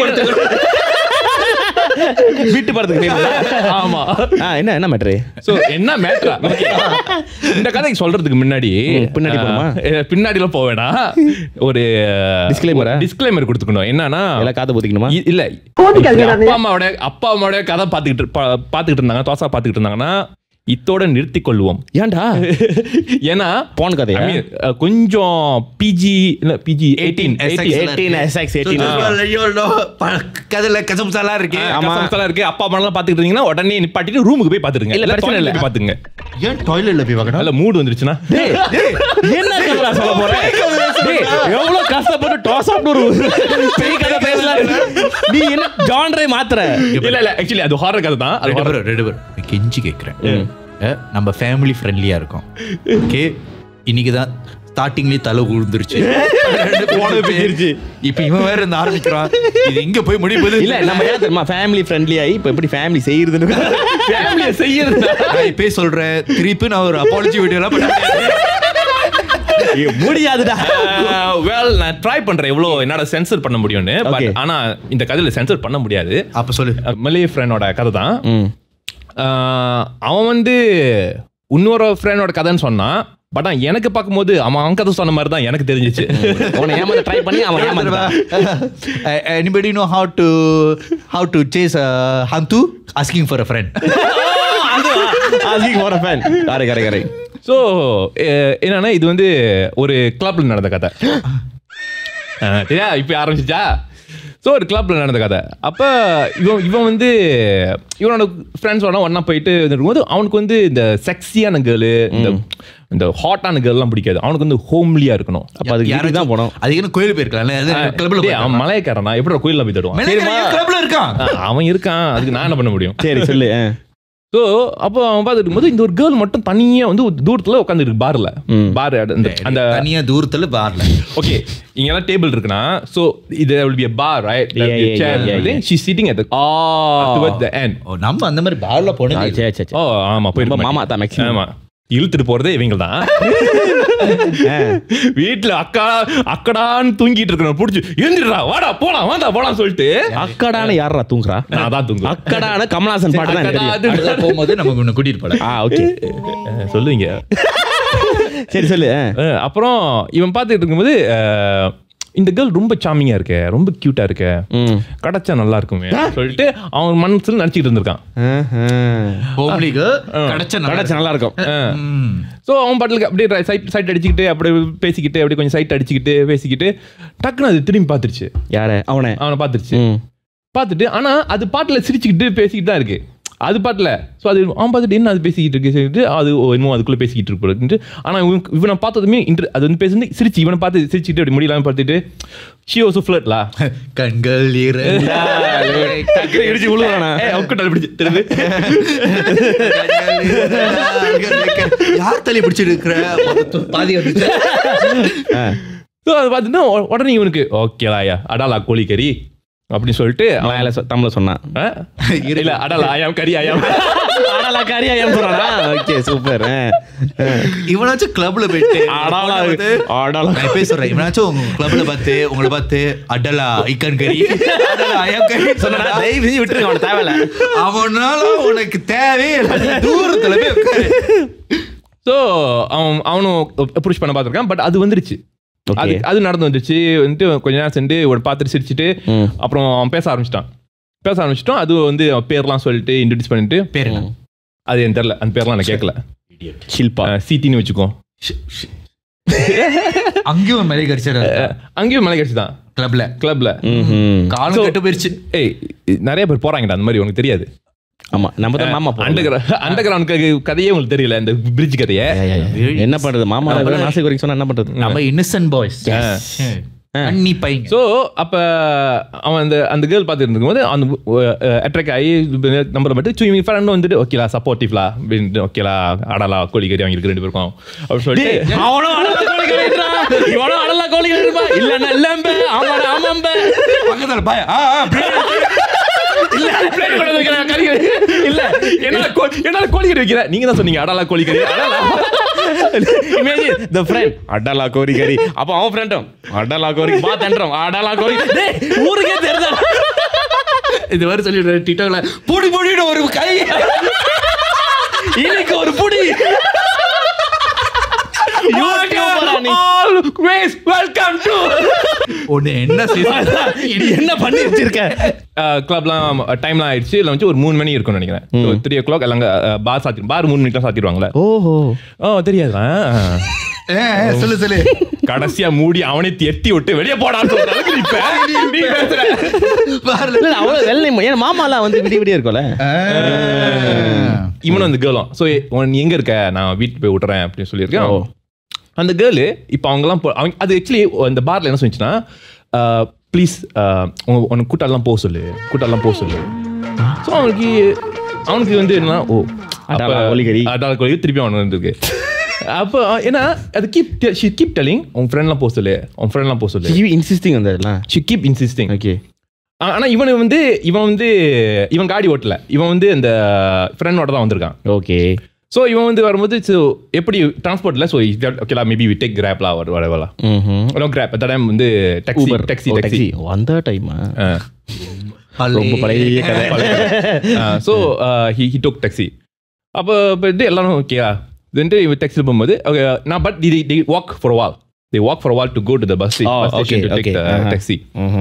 வீட்டு படத்துக்கு famous. ஆமா ஆ என்ன என்ன மேட்ரு சோ என்ன மேட்ரா இந்த கதைக்கு சொல்றதுக்கு முன்னாடி ம், பின்னாடி போணுமா? அஹ், பின்னாடில போக வேணாம் ஒரு Disclaimer ஆ? டிஸ்க்ளைமர் கொடுத்துக்கணும் என்னன்னா எல்லாம் காதை பொத்திக்கணுமா இ- இல்ல அப்பா அம்மாவோட அப்பா அம்மாவோட கதை பாத்துக்கிட்டு பா- பாத்துக்கிட்டு இருந்தாங்க தோசா பாத்துக்கிட்டு இருந்தாங்கன்னா இத்தோட நிறுத்திக் கொள்வோம் ஏன்டா ஏன்னா போன் கதையா I mean, அஹ், கொஞ்சம் பிஜி இல்ல பிஜி எயிட்டீன் 18 SX 18 கதையில கசம்சாலா இருக்கு ஆமா. இருக்கு அப்பா அம்மா எல்லாம் பாத்துக்கிட்டு இருந்தீங்கன்னா உடனே நிப்பாட்டிட்டு ரூமுக்கு போய் பாத்துருங்க இல்ல, பிரச்சனை இல்ல. போய் பாத்துங்க ஏன் டாய்லெட்ல போய் பார்க்கணும் இல்ல மூடு வந்துருச்சுன்னா என்ன கதை சொல்ல போற டேய், எவ்வளவு கஷ்டப்பட்டு டாஸ் ஆப்னு ஒரு பேய் கதை பேசலாம் நீ என்ன ஜான்ரே மாத்துற இல்ல இல்ல ஆக்சுவலி அது ஹாரர் கதை தான் அது ரெண்டு horror. பேரும் ரெண்டு பேரும் கெஞ்சி கேட்குறேன் நம்ம ஃபேமிலி ஃப்ரெண்ட்லியா இருக்கோம் ஓகே இன்னைக்கு தான் ஸ்டார்டிங்லயே தலை விழுந்துருச்சு இப்ப இவன் வேற இருந்து ஆரம்பிக்கிறான் இது இங்க போய் முடிவு இல்ல நம்ம ஏன் தெரியுமா ஃபேமிலி ஃப்ரெண்ட்லி ஆகி இப்ப எப்படி ஃபேமிலி செய்யறதுன்னு Family ய செய்யறது நான் இப்பயே சொல்றேன் திருப்பி நான் ஒரு அப்பாலஜி வீடியோ எல்லாம் பண்ண முடியாது. முடியாதுடா வெல் நான் ட்ரை பண்றேன் எவ்வளவு என்னால சென்சர் பண்ண முடியும்னு பட் Okay. ஆனா இந்த கதையில சென்சர் பண்ண முடியாது அப்ப சொல்லு மலே ஃப்ரெண்டோட கதை தான் ம். அஹ், அவன் வந்து இன்னொரு ஃப்ரெண்டோட கதைன்னு சொன்னான் பட் எனக்கு பார்க்கும்போது அவன் அவன் கதை சொன்ன மாதிரி தான் எனக்கு தெரிஞ்சிச்சு உன்னை ஏமாத்த ட்ரை பண்ணி அவன் ஏமாத்தான் anybody know how to how to chase ஹந்து asking for a friend asking for a fan correct correct correct so என்னன்னா இது வந்து ஒரு கிளப்ல நடந்த கதை அஹ், சரியா இப்போ ஆரம்பிச்சிச்சா ஸோ ஒரு கிளப்ல நடந்த கதை அப்போ இவன் இவன் வந்து இவனோட ஃப்ரெண்ட்ஸோட ஒன்றா போயிட்டு இருக்கும்போது அவனுக்கு வந்து இந்த செக்ஸியான கேர்ளு இந்த இந்த ஹாட்டான கேர்லாம் பிடிக்காது அவனுக்கு வந்து ஹோம்லியா இருக்கணும் அப்ப அதுக்கு வீட்டுக்கு தான் போனோம் அதுக்கு என்ன கோயில் போயிருக்கலாம் கிளப்ல டேய், அவன் மலையக்காரனா எப்படி கோயிலில் போய் தருவான் கிளப்ல இருக்கான் அஹ், அவன் இருக்கான் அதுக்கு நான் என்ன பண்ண முடியும் சரி சொல்லு ஆ. ஸோ அப்போ அவன் பார்த்துட்டு இருக்கும்போது இந்த ஒரு கேர்ள் மட்டும் தனியா வந்து ஒரு தூரத்துல உட்காந்துருக்கு பார்ல பார் அந்த அந்த தனியா தூரத்துல பார்ல ஓகே இங்கெல்லாம் டேபிள் இருக்குன்னா ஸோ இது will be a bar right Yeah, yeah, yeah, yeah, yeah. she's sitting at the towards the end ஓ நம்ம அந்த மாதிரி பார்ல ஆ, போனது சரி சரி சரி ஓ ஆமா போயிட்டு நம்ம மாமா தான் maximum. ஆமா இழுத்துட்டு போறதே இவங்க தான் வீட்டுல அக்கா அக்கடான்னு தூங்கிட்டு இருக்கணும் புடிச்சு எழுந்திடுறா வாடா போலாம் வாடா போலாம் சொல்லிட்டு அக்கடான யாரா தூங்குறா நான் தான் தூங்குவேன் அக்கடான கமலாசன் பாட்டு தான் எனக்கு தெரியும் அடுத்த போகும்போது நமக்கு ஒண்ணு கூட்டிட்டு போல ஆ ஓகே அஹ், சொல்லுவீங்க சரி சொல்லு ஆ. அஹ், அப்புறம் இவன் பார்த்துட்டு இருக்கும்போது அஹ், இந்த கேர்ள் ரொம்ப சாமிங்கா இருக்க ரொம்ப கியூட்டா இருக்க ம் கிடைச்சா நல்லா இருக்குமே சொல்லிட்டு அவன் மனசுல நினைச்சிட்டு இருந்திருக்கான் ஆஹா. ஹோம்லிக்கு கிடைச்ச கடைசி நல்லா இருக்கும் ஸோ அவன் பாட்டுக்கு அப்படியே சைட் சைட் அடிச்சுக்கிட்டு அப்படியே பேசிக்கிட்டு அப்படியே கொஞ்சம் சைட் அடிச்சுக்கிட்டு பேசிக்கிட்டு டக்குன்னு அது திரும்பி பார்த்துருச்சு யார அவனை அவனை பார்த்துருச்சு ம் பார்த்துட்டு ஆனா அது பாட்டில் சிரிச்சுக்கிட்டு பேசிக்கிட்டு தான் இருக்கு அது பாட்டில் ஸோ அது அவன் பார்த்துட்டு என்ன அது பேசிக்கிட்டு இருக்கு சொல்லிட்டு அது ஓ, என்னமோ அதுக்குள்ளே பேசிக்கிட்டு இருக்கு ஆனால் இவன் இவனை பார்த்ததுமே இன்ட்ரு அது வந்து பேசுறது சிரிச்சு இவனை பார்த்து சிரிச்சுக்கிட்டு அப்படி முடியலாம பார்த்துட்டு ஷி ஓசோ ஃப்ளட்லா கண்கள் இரண்டாய், டக்குனு இடிச்சு விழுவானா ஏ அவக்கு பிடிச்சி திரும்பி கண்கள் இரண்டாய். யார் தள்ளி பிடிச்சிட்டு இருக்கிற பாதி வந்துச்சு ஸோ அதை பார்த்துட்டு உ- உடனே இவனுக்கு ஓகேலாயா அடாலா கோழிக்கறி அப்படின்னு சொல்லிட்டு அவன் மலையாள சொ- தமிழ்ல சொன்னான் ஆ? இல்ல அடாலா ஆயாம் கறி ஆயாம் அடலா காரியா ஏன் சொல்றானா ஓகே சூப்பர் இவனாச்சும் கிளப்ல போயிட்டு அடாலா அடாலா நான் இப்பயே சொல்றேன் இவனாச்சும் உங்க கிளப்ல பார்த்து உங்களை பார்த்து அடலா ஐக்கன் கறி அடலா ஐயம் கறி சொன்னா சொன்னா தயவு செஞ்சு விட்டுருங்க அவன தேவையில்ல அவனால உனக்கு தேவையே இல்லை நீ தூரத்துல போய் உட்காரு. ஸோ அவன் அவனும் அப்ரோச் பண்ண பார்த்துருக்கான் பட் அது வந்துருச்சு Okay. அது அது நடந்து வந்துருச்சு வந்துட்டு கொஞ்ச நேரம் சென்று ஒரு பார்த்துட்டு சிரிச்சிட்டு ம். அப்புறம் அவன் பேச ஆரம்பிச்சிட்டான் பேச ஆரம்பிச்சிட்டோம் அது வந்து அவன் பேர்லாம் சொல்லிட்டு இன்ட்ரடியூஸ் பண்ணிட்டு பேர் என்ன அது எனக்கு தெரியல அந்த பேர்லாம் நான் கேட்கல ஷில்பா சீத்தின்னு வச்சுக்கோ அங்கேயும் மலை கடிச்சிட அங்கேயும் மலை கட்சி தான் கிளப்ல கிளப்ல ம்ஹும். காலம் So- கட்டு போயிருச்சு ஏய் நிறைய பேர் போறாங்கடா அந்த மாதிரி உனக்கு தெரியாது ஆமா நம்ம தான் மாமா போறோம். அண்டர் அண்டர் கிரவுண்ட் கதையே உங்களுக்கு தெரியல இந்த பிரிட்ஜ் கதையை யா, யா, யா. என்ன பண்றது மாமா நாசிக் வரைக்கும் சொன்னா என்ன பண்றது நம்ம இன்னசென்ட் பாய்ஸ் அண்ணி பையன் ஸோ அப்போ அவன் அந்த அந்த கேர்ள் பார்த்துட்டு இருக்கும்போது அந்த அட்ராக்ட் ஆகி நம்பரை மட்டும் சு இவங்க ஃப்ரெண்ட் வந்துட்டு ஓகேலா சப்போர்ட்டிவ்லா அப்படின்ட்டு ஓகேலா அடலா கோழிக்கறி வாங்கியிருக்கு ரெண்டு பேருக்கும் அப்படின்னு சொல்லிட்டு அவனும் அடலா கோழி கறின்றா இவனும் அடலா கோழி கறிப்பா இல்லன்னா இல்லம்ப ஆமாடா ஆமாம்ப பக்கத்துல பாய் ஆ ஆ, இல்ல plate கொண்டு வந்து வைக்கிறேன், கறி கறி. இல்ல என்னால கோ- என்னால கோழிக்கறி வைக்கிற நீங்க தான் சொன்னீங்க அடலா கோழிக்கறி அடலா இமேஜின் த ஃப்ரெண்ட் அடலா கோரி கறி அப்ப அவன் ஃப்ரெண்டும் அடலா கோரி பா தண்டறம் அடலா கோரி டேய் ஊருக்கே தெரிஞ்சா இது வரை சொல்லிடுறேன் டிக்டாக்ல பொடி பொடின்னு ஒரு கை இன்னைக்கு ஒரு புடி ஆல்வேஸ் வெல்கம் டு ஒண்ணு என்ன season? இது என்ன பண்ணி வச்சிருக்க கிளப்லாம் டைம்லாம் ஆயிடுச்சு இல்லை வந்து ஒரு மூணு மணி இருக்கும்னு நினைக்கிறேன் த்ரீ ஓ கிளாக் எல்லாம் பார் சாத்தி பார் மூணு மணிக்கெலாம் சாத்திடுவாங்களே ஓஹோ ஓ தெரியாதா ஏ, சொல்லு சொல்லு கடைசியா மூடி அவனே எட்டி விட்டு வெளியே போடான்னு சொல்ற அளவுக்கு நீ பே- நீ பேசுற. பாருல இல்ல அவ்வளவு வெள்ளை ஏன் மாமாலாம் வந்து விடிய விடிய இருக்கும்ல இவனும் அந்த கேர்ளும் ஸோ நீ எங்க இருக்க நான் வீட்டுக்கு போய் விட்டுறேன் அப்படின்னு சொல்லியிருக்கேன் ஓ. அந்த கேர்ளு இப்போ அவங்கலாம் போ- அவங்க அது ஆக்சுவலி அந்த பார்ல என்ன சொன்னிச்சுன்னா ப்ளீஸ் உனக்கு கூட்டாலாம் போக சொல்லு கூட்டாலாம் போக சொல்லு ஸோ அவனுக்கு அவனுக்கு வந்து என்னன்னா ஓ அடாலா கோழிக்கறி. அடால கோழி திருப்பி அவனுக்கு வந்திருக்கு அப்போ ஏன்னா அது கீப் கீப் டெல்லிங் உன் ஃப்ரெண்ட்லாம் போக சொல்லு உன் ஃப்ரெண்ட்லாம் போக சொல்லு இன்சிஸ்டிங் அந்த இதெல்லாம் ஷி கீப் இன்சிஸ்டிங் ஓகே ஆனா இவன் வந்து இவன் வந்து இவன் காடி ஓட்டல இவன் வந்து அந்த ஃப்ரெண்டோட தான் வந்திருக்கான் ஓகே ஸோ இவன் வந்து வரும்போது so எப்படி டிரான்ஸ்போர்ட்ல ஸோ ஓகேலா மேபி வி டேக் கிராப்லா ஒரு வரவலா ம்ஹும் கிராப் அந்த டைம் வந்து taxi Uber taxi taxi taxi வந்த டைமா ரொம்ப பழைய பழைய கதை so he he took taxi அப்போ போயிட்டு எல்லாரும் ஓகேயா வந்துட்டு இவன் டாக்ஸியில் போகும்போது okay, நான் but the the walk for wall the walk for wall to go to the bus Oh, okay, station to take okay. Uh-huh. Taxi ம்ஹும்.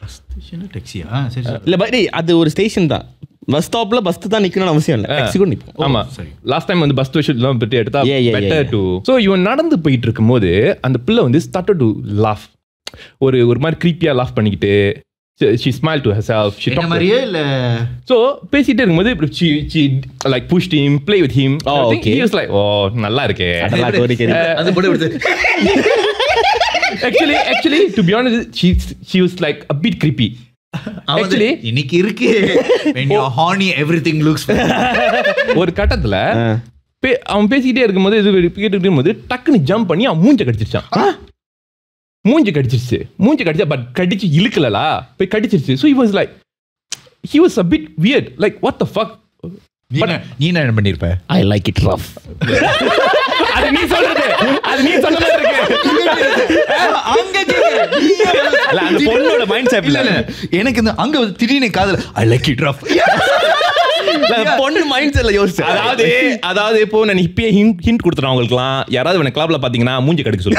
டாக்ஸியா சரி சரி இல்ல பட் டேய், அது ஒரு ஸ்டேஷன் தான் பஸ் ஸ்டாப்ல பஸ் தான் நிக்கணும்னு அவசியம் இல்ல டாக்ஸி கூட நிப்போம் ஆமா சரி. லாஸ்ட் டைம் வந்து பஸ் ஸ்டேஷன் பத்தி எடுத்தா Yeah, yeah, yeah, better yeah. To so இவன் நடந்து போயிட்டு இருக்கும்போது அந்த பிள்ளை வந்து ஸ்டார்ட் டு லாஃப் ஒரு ஒரு மாதிரி க்ரீப்பியா லாஃப் பண்ணிக்கிட்டு she smile to help she என்ன மாதிரியே இல்ல ஸோ பேசிட்டே இருக்கும்போது she she like push him play with him Oh, okay. He was like oh நல்லா இருக்கே கடலா கோரிக்கை அது போட்டு விடுது actually actually to be honest she she was like a bit creepy actually actually இன்னைக்கு இருக்கு when you're horny everything looks ஒரு கட்டத்துல பே- அவன் பேசிக்கிட்டே இருக்கும்போது இது கேட்டுட்டு இருக்கும்போது டக்குன்னு ஜம்ப் பண்ணி அவன் மூஞ்ச கடிச்சிருச்சான் மூஞ்சி கடிச்சிருச்சு மூஞ்சி கடிச்சா பட் கடிச்சு இழுக்கலலா போய் கடிச்சிருச்சு so he was like he was a bit weird like what the fuck நீ என்ன- நீ என்ன பண்ணிருப்ப ஐ லைக் இட் ரஃப் அது நீ சொல்றது அது நீ சொல்றது இருக்கு அங்க இல்ல அந்த பொண்ணோட மைண்ட் செட் இல்ல இல்ல எனக்கு இந்த அங்க வந்து திடீர்னு காதல் ஐ லைக் இட் ரஃப் பொண்ணு மைண்ட் செட்ல யோசிச்சு அதாவது அதாவது இப்போ நான் இப்பயே ஹிண்ட் ஹிண்ட் கொடுத்துறேன் அவங்களுக்குலாம் யாராவது உன கிளப்ல பாத்தீங்கன்னா மூஞ்சி கடிக்க சொல்லு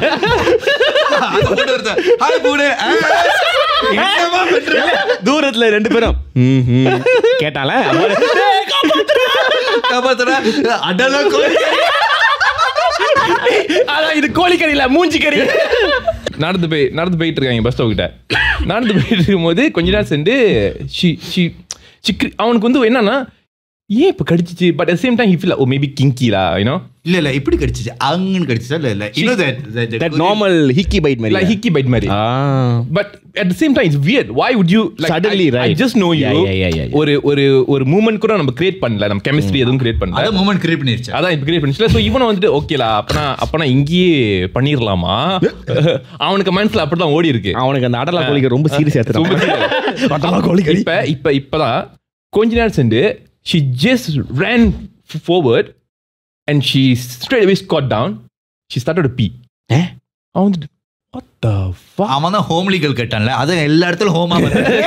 ஹாய் பூடு என்னமா பண்ற தூரத்துல ரெண்டு பேரும் கேட்டால காப்பாத்துறா அடலா கோழி அதான் இது கோழிக்கறி இல்ல மூஞ்சி கறி நடந்து போய் நடந்து போயிட்டு இருக்காங்க பஸ் ஸ்டாப் கிட்ட நடந்து போயிட்டு இருக்கும்போது கொஞ்ச நேரம் சென்று ஷி ஷி சிக்கு அவனுக்கு வந்து என்னன்னா ஏன் இப்ப கடிச்சிச்சு but at same time he feel oh maybe கிங்கிலா யூனோ இல்ல இல்ல இப்படி கடிச்சிச்சு அங்கன்னு கடிச்சிச்சா இல்ல இல்ல you know that that- that that Korean- normal hickey bite மாதிரி லைக் ஹிக்கி பைட் மாதிரி ah but at the same time it's weird why would you like Suddenly, I right. Just know you Yeah, yeah, yeah, yeah, yeah. ஒரு ஒரு ஒரு moment கூட நம்ம create பண்ணல நம்ம chemistry எதுவும் கிரியேட் பண்ணல அத மூமெண்ட் கிரியேட் பண்ணிருச்சு அதான் இப்ப கிரியேட் பண்ணிச்சுல ஸோ இவனை வந்துட்டு ஓகேலா அப்பனா அப்பனா இங்கேயே பண்ணிரலாமா அவனுக்கு மனசுல அப்படிதான் ஓடி இருக்கு அவனுக்கு அந்த அடலா கோழிக்கு ரொம்ப சீரியஸ் ரொம்ப ஏத்துறான் அடலா கோழிக்கறி இப்ப இப்ப இப்பதான் கொஞ்ச நேரம் சென்று she just ran f- forward and she straight away squat down she started to pee Eh? அவன் வந்துட்டு what the fuck அவன் தான் ஹோம்லிகள் கேட்டான்ல அது எல்லா இடத்துல ஹோமா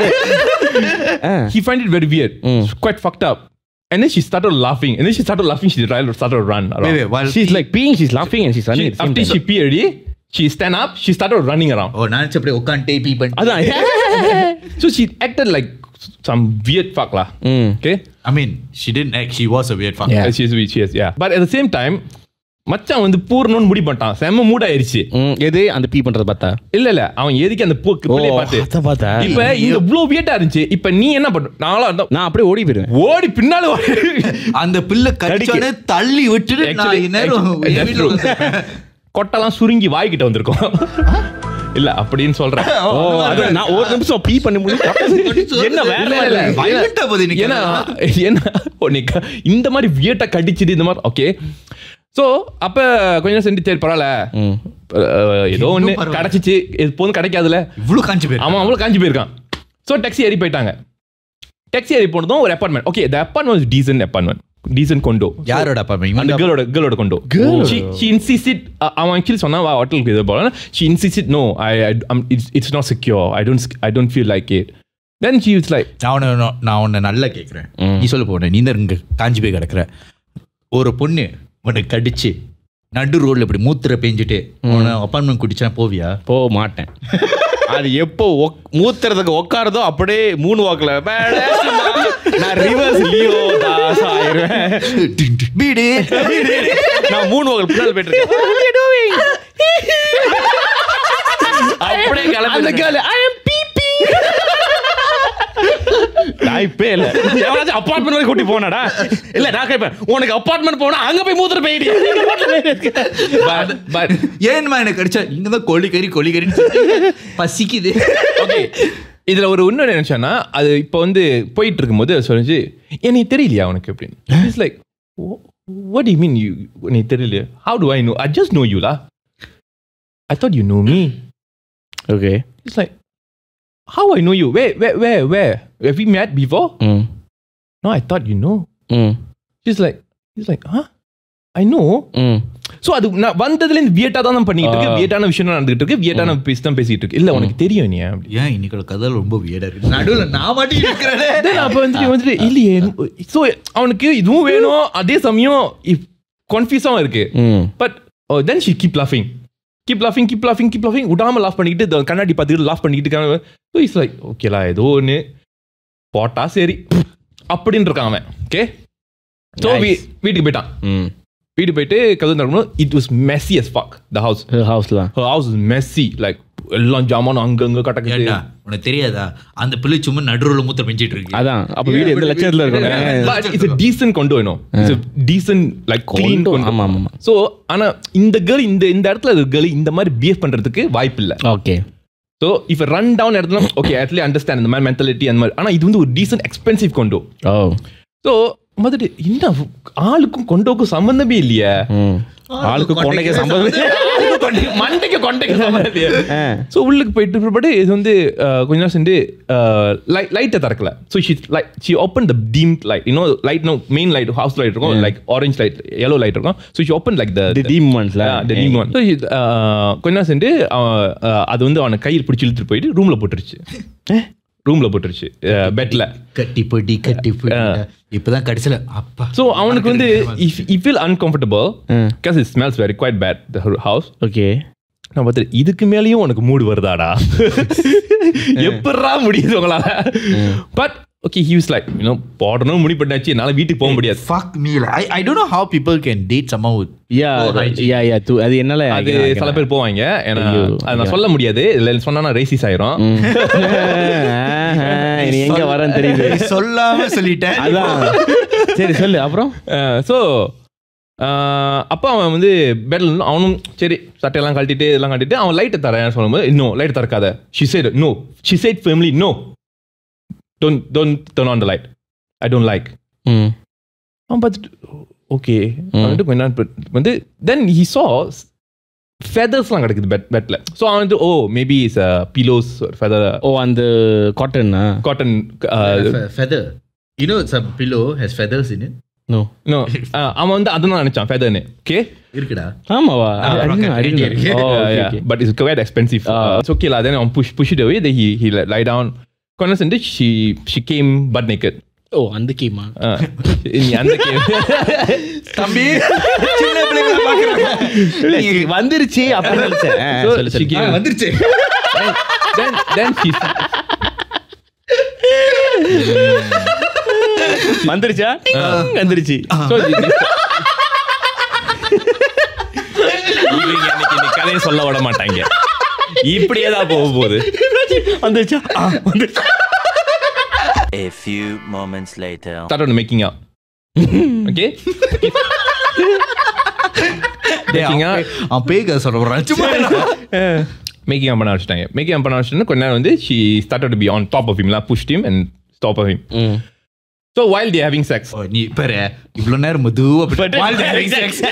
he find it very weird Mm. It's quite fucked up and then she started laughing and then she started laughing she tried- started to run around. she's like peeing she's laughing and she's running she, at the same after she time. pee already she stand up she started running around ஓ நான் அப்படியே உட்காந்துட்டே பீ பண்ணி அதான் so she acted like some weird fuck lah ம் okay I mean she didn't act she was a weird fuck Yeah. Yeah. She is, she is, yeah. But at the same time, மச்சான் வந்து பூர்ணம்னு முடி பண்ணிட்டான் செம்ம mood ஆயிருச்சு ம், எது அந்த பீ பண்றத பார்த்தா இல்ல இல்ல அவன் எதுக்கு அந்த பூ பிள்ளைய பார்த்து அத பார்த்தா இப்ப இந்த இவ்ளோ வியட்டா இருந்துச்சு இப்ப நீ என்ன பண்ண நாளா இருந்தா நான் அப்படியே ஓடி போயிருவேன் ஓடி பின்னால ஓடி. அந்த பிள்ளை கடிச்சோடனே தள்ளி விட்டுட்டு Actually- நான் நேரம் actually, என் that's வீட்டுல true. உட்கார்ந்திருப்பேன். கொட்டெல்லாம் சுருங்கி வாய்கிட்ட வந்திருக்கும் இல்ல அப்படின்னு சொல்றேன் ஓ அது நான் ஒரு நிமிஷம் பீ பண்ணி முடியும் என்ன வேலை இல்ல, இல்ல. Violent ஆ போகுது இன்னைக்கு. ஏன்னா ஏன்னா உன்னை க- இந்த மாதிரி வியட்டா கடிச்சிட்டு இந்த மாதிரி ஓகே சோ அப்ப கொஞ்ச நேரம் சென்று சரி பரவாயில்ல ம். அஹ், ஏதோ ஒண்ணு இன்னும் பரவாயில்ல. கிடைச்சிச்சு எப்போதும் கிடைக்காதுல இவ்வளவு காஞ்சி போயிரு அவன் அவ்வளோ காஞ்சி போயிருக்கான் ஸோ டாக்ஸி ஏறி போயிட்டாங்க டாக்ஸி ஏறி போனதும் ஒரு apartment okay the apartment decent apartment decent condo யாரோட அப்பா அந்த கேர்ளோட கேர்ளோட கொண்டோ ஷி ஷி இன்சிஸ்ட் அவன் ஆக்சுவலி சொன்னா வா ஹோட்டலுக்கு இது போல she insist no I it's it's not secure I don't I don't feel like it then she it's like நான் உன்னை நான் உன்னை நல்லா கேட்குறேன் நீ சொல்ல போன நீ தான் இங்க காஞ்சி போய் கிடக்குற ஒரு பொண்ணு உன்னை கடிச்சு நடு ரோட்ல இப்படி மூத்திர பேஞ்சிட்டு உன்னை அப்பார்ட்மெண்ட் குடிச்சா போவியா போக மாட்டேன் அது எப்போ ஒக்- மூத்துறதுக்கு உட்காருதோ அப்படியே மூணு வாக்குல நான் ரிவர்ஸ் லியோ தாஸ் ஆயிருவேன் வீடு நான் மூணு வாக்குல பின்னால் போயிட்டு இருக்கேன் அப்படியே கிளம்பி கேர்ள் ஐ அம் பிபி நான் இப்பே இல்ல எவனாச்சும் அப்பார்ட்மெண்ட் வரை கூட்டி போனாடா இல்ல நான் கேட்பேன் உனக்கு அப்பார்ட்மெண்ட் போனா அங்க போய் மூத்திர போயிடு பட் பட் ஏன்மா எனக்கு கடிச்சா இங்க தான் கோழிக்கறி கோழிக்கறின்னு சொல்லி பசிக்குது ஓகே இதுல ஒரு இன்னொரு நினைச்சேன்னா அது இப்போ வந்து போயிட்டு இருக்கும்போது அது சொல்லிச்சு எனக்கு தெரியலையா உனக்கு அப்படின்னு it's like what you mean you நீ தெரியலையா how to I know I just know யூலா I thought you know me okay it's like how I know you way way way way how we met before hmm no I thought you know hmm it's like it's like ah I know hmm so அது நான் வந்ததுல இருந்து வியட்டா தான் பண்ணிட்டு இருக்கு ஆ. வியட்டான விஷயம் நடந்துகிட்டு இருக்கு வியட்டான பேசி தான் பேசிட்டு இருக்கு இல்ல உனக்கு தெரியும் நீ அப்படி ஏன் இன்னைக்கு கதை ரொம்ப வியடா இருக்கு நடுவுல நான் மாட்டி இருக்கிறேன் Then அப்ப வந்துட்டு வந்துட்டு இல்லையே ஸோ அவனுக்கு இதுவும் வேணும் அதே சமயம் கன்ஃபியூஸாகவும் இருக்கு ம் but then she keep லாஃபிங் keep லாஃபிங் keep லாஃபிங் keep லாஃபிங் விடாம லாஃப் பண்ணிக்கிட்டு இந்த கண்ணாடி பார்த்துக்கிட்டு லாஃப் பண்ணிக்கிட்டு ஸோ இஸ் லைக் ஓகேலா ஏதோ ஒன்று போட்டா சரி அப்படின்னு இருக்கான் அவன் ஓகே ஸோ வீட்டுக்கு போயிட்டான் ம் வீட்டுக்கு போயிட்டு கதவு திறக்கணும் it was messy as fuck the house ஹவுஸ்லாம் her house is messy like எல்லாம் ஜாமானும் அங்கங்க கட்டக்கு ஏண்டா உனக்கு தெரியாதா அந்த பிள்ளை சும்மா நடுவுல மூத்த பெஞ்சிட்டு இருக்கு அதான் அப்ப வீடு எந்த லட்சத்துல இருக்கணும் but it's a decent condo you know it's a decent like clean Condo, condo ஆமா, ஆமா. so ஆனா இந்த கேர்ள் இந்த இந்த இடத்துல இருக்க கேர்ள் இந்த மாதிரி பிஹேவ் பண்றதுக்கு வாய்ப்பு இல்ல okay so if run down இடத்துல ஓகே அட்லி அண்டர்ஸ்டாண்ட் இந்த மாதிரி மென்டாலிட்டி அந்த மாதிரி ஆனா இது வந்து ஒரு டீசென்ட் எக்ஸ்பென்சிவ் கொண்டோ ஓ ஸோ மதுட்டு என்ன ஆளுக்கும் கொண்டோக்கும் சம்பந்தமே இல்லையே ம் ஆளுக்கு கொண்டைக்கு சம்பந்தம் மண்டைக்கு கொண்டைக்கு சம்பந்தம் ஸோ உள்ளுக்கு போயிட்டு பிற்பாடு இது வந்து அஹ், கொஞ்ச நேரம் சென்று லைட் லைட்டை திறக்கல so she light she open the dim light இன்னும் light no main light house light இருக்கும் like orange light yellow light இருக்கும் so she open like the the dim ஒன்ஸ்ல the deep one. So, he, uh, கொஞ்ச நேரம் சென்று அவன், uh, அது வந்து அவனை கையில் பிடிச்சி இழுத்துட்டு போயிட்டு ரூம்ல போட்டுருச்சு ரூம்ல போட்டுருச்சு பெட்ல கட்டி போட்டி கட்டி போட்டி இப்பதான் கடைசியில அப்பா ஸோ அவனுக்கு வந்து if if feel uncomfortable because it smells very quite bad the house okay நான் பார்த்துட்டு இதுக்கு மேலேயும் உனக்கு மூடு வருதாடா எப்படா முடியுது உங்களால but okay he was like you know போடணும் முடி பண்ணாச்சு என்னால வீட்டுக்கு போக முடியாது fuck me like, I, I don't know how people can date someone with yeah Oh, hygiene. யா யா து அது என்னால அது சில பேர் போவாங்க ஏன்னா ஐயோ. அது நான் சொல்ல முடியாது இல்லை சொன்னா ரேசிஸ் ஆயிரும் நீ எங்க வரேன்னு தெரியுது சொல்லாம சொல்லிட்டேன் அதான் சரி சொல்லு அப்புறம் ஸோ அப்போ அவன் வந்து பெட்ல அவனும் சரி சட்டையெல்லாம் கழட்டிட்டு இதெல்லாம் கழட்டிட்டு அவன் லைட்டை தரேன் சொல்லும்போது இன்னும் லைட் திறக்காத she said no she said family no don't don't turn on the light I don't like hmm அவன் பார்த்துட்டு ஓகே வந்துட்டு கொஞ்ச நேரம் பி- வந்து தென் ஹி சா ஃபெதர்ஸ்லாம் கிடக்குது பெட் பெட்டில் ஸோ அவன் வந்து oh maybe is pillows feather oh அந்த காட்டன்னா cotton Fe- feather you know some pillow has feathers in it no no அவன் வந்து அதான் நினைச்சான் ஃபெதர்னு ஓகே இருக்குடா ஆமாவா Ah, rocket idea இருக்கு. ஓ yeah, yeah. But it's quite expensive. Uh, it's okay lah. Then on push push it away. Then he he like, lie down. Corners and she she came butt naked. ஓ அந்த கேமா Uh, in the under came. தம்பி சின்ன பிள்ளைங்க பாக்குறாங்க வந்துருச்சு அப்படின்னு நினைச்சேன் ஆ, So சொல்லு she சொல்லு came. வந்துருச்சு then then she வந்துருச்சா வந்துருச்சு so this- இவங்க இன்னைக்கு இந்த கதையை சொல்ல விட மாட்டாங்க இப்படியே தான் போக போகுது வந்துருச்சா ஆ, வந்துருச்சு A few moments later. started making out. okay. making out. அவன் பேய் கதை சொல்ல போறான் சும்மா மேக்கிங் பண்ண வச்சுட்டாங்க மேக்கிங் பண்ண வச்சுட்டு கொஞ்ச நேரம் வந்து she started to be on top of ஹிம்லாம் pushed him and stop of him hmm so while the having sex oh, நீ பாரு இவ்வளவு நேரம் மெதுவா அப்படி- While they're having sex.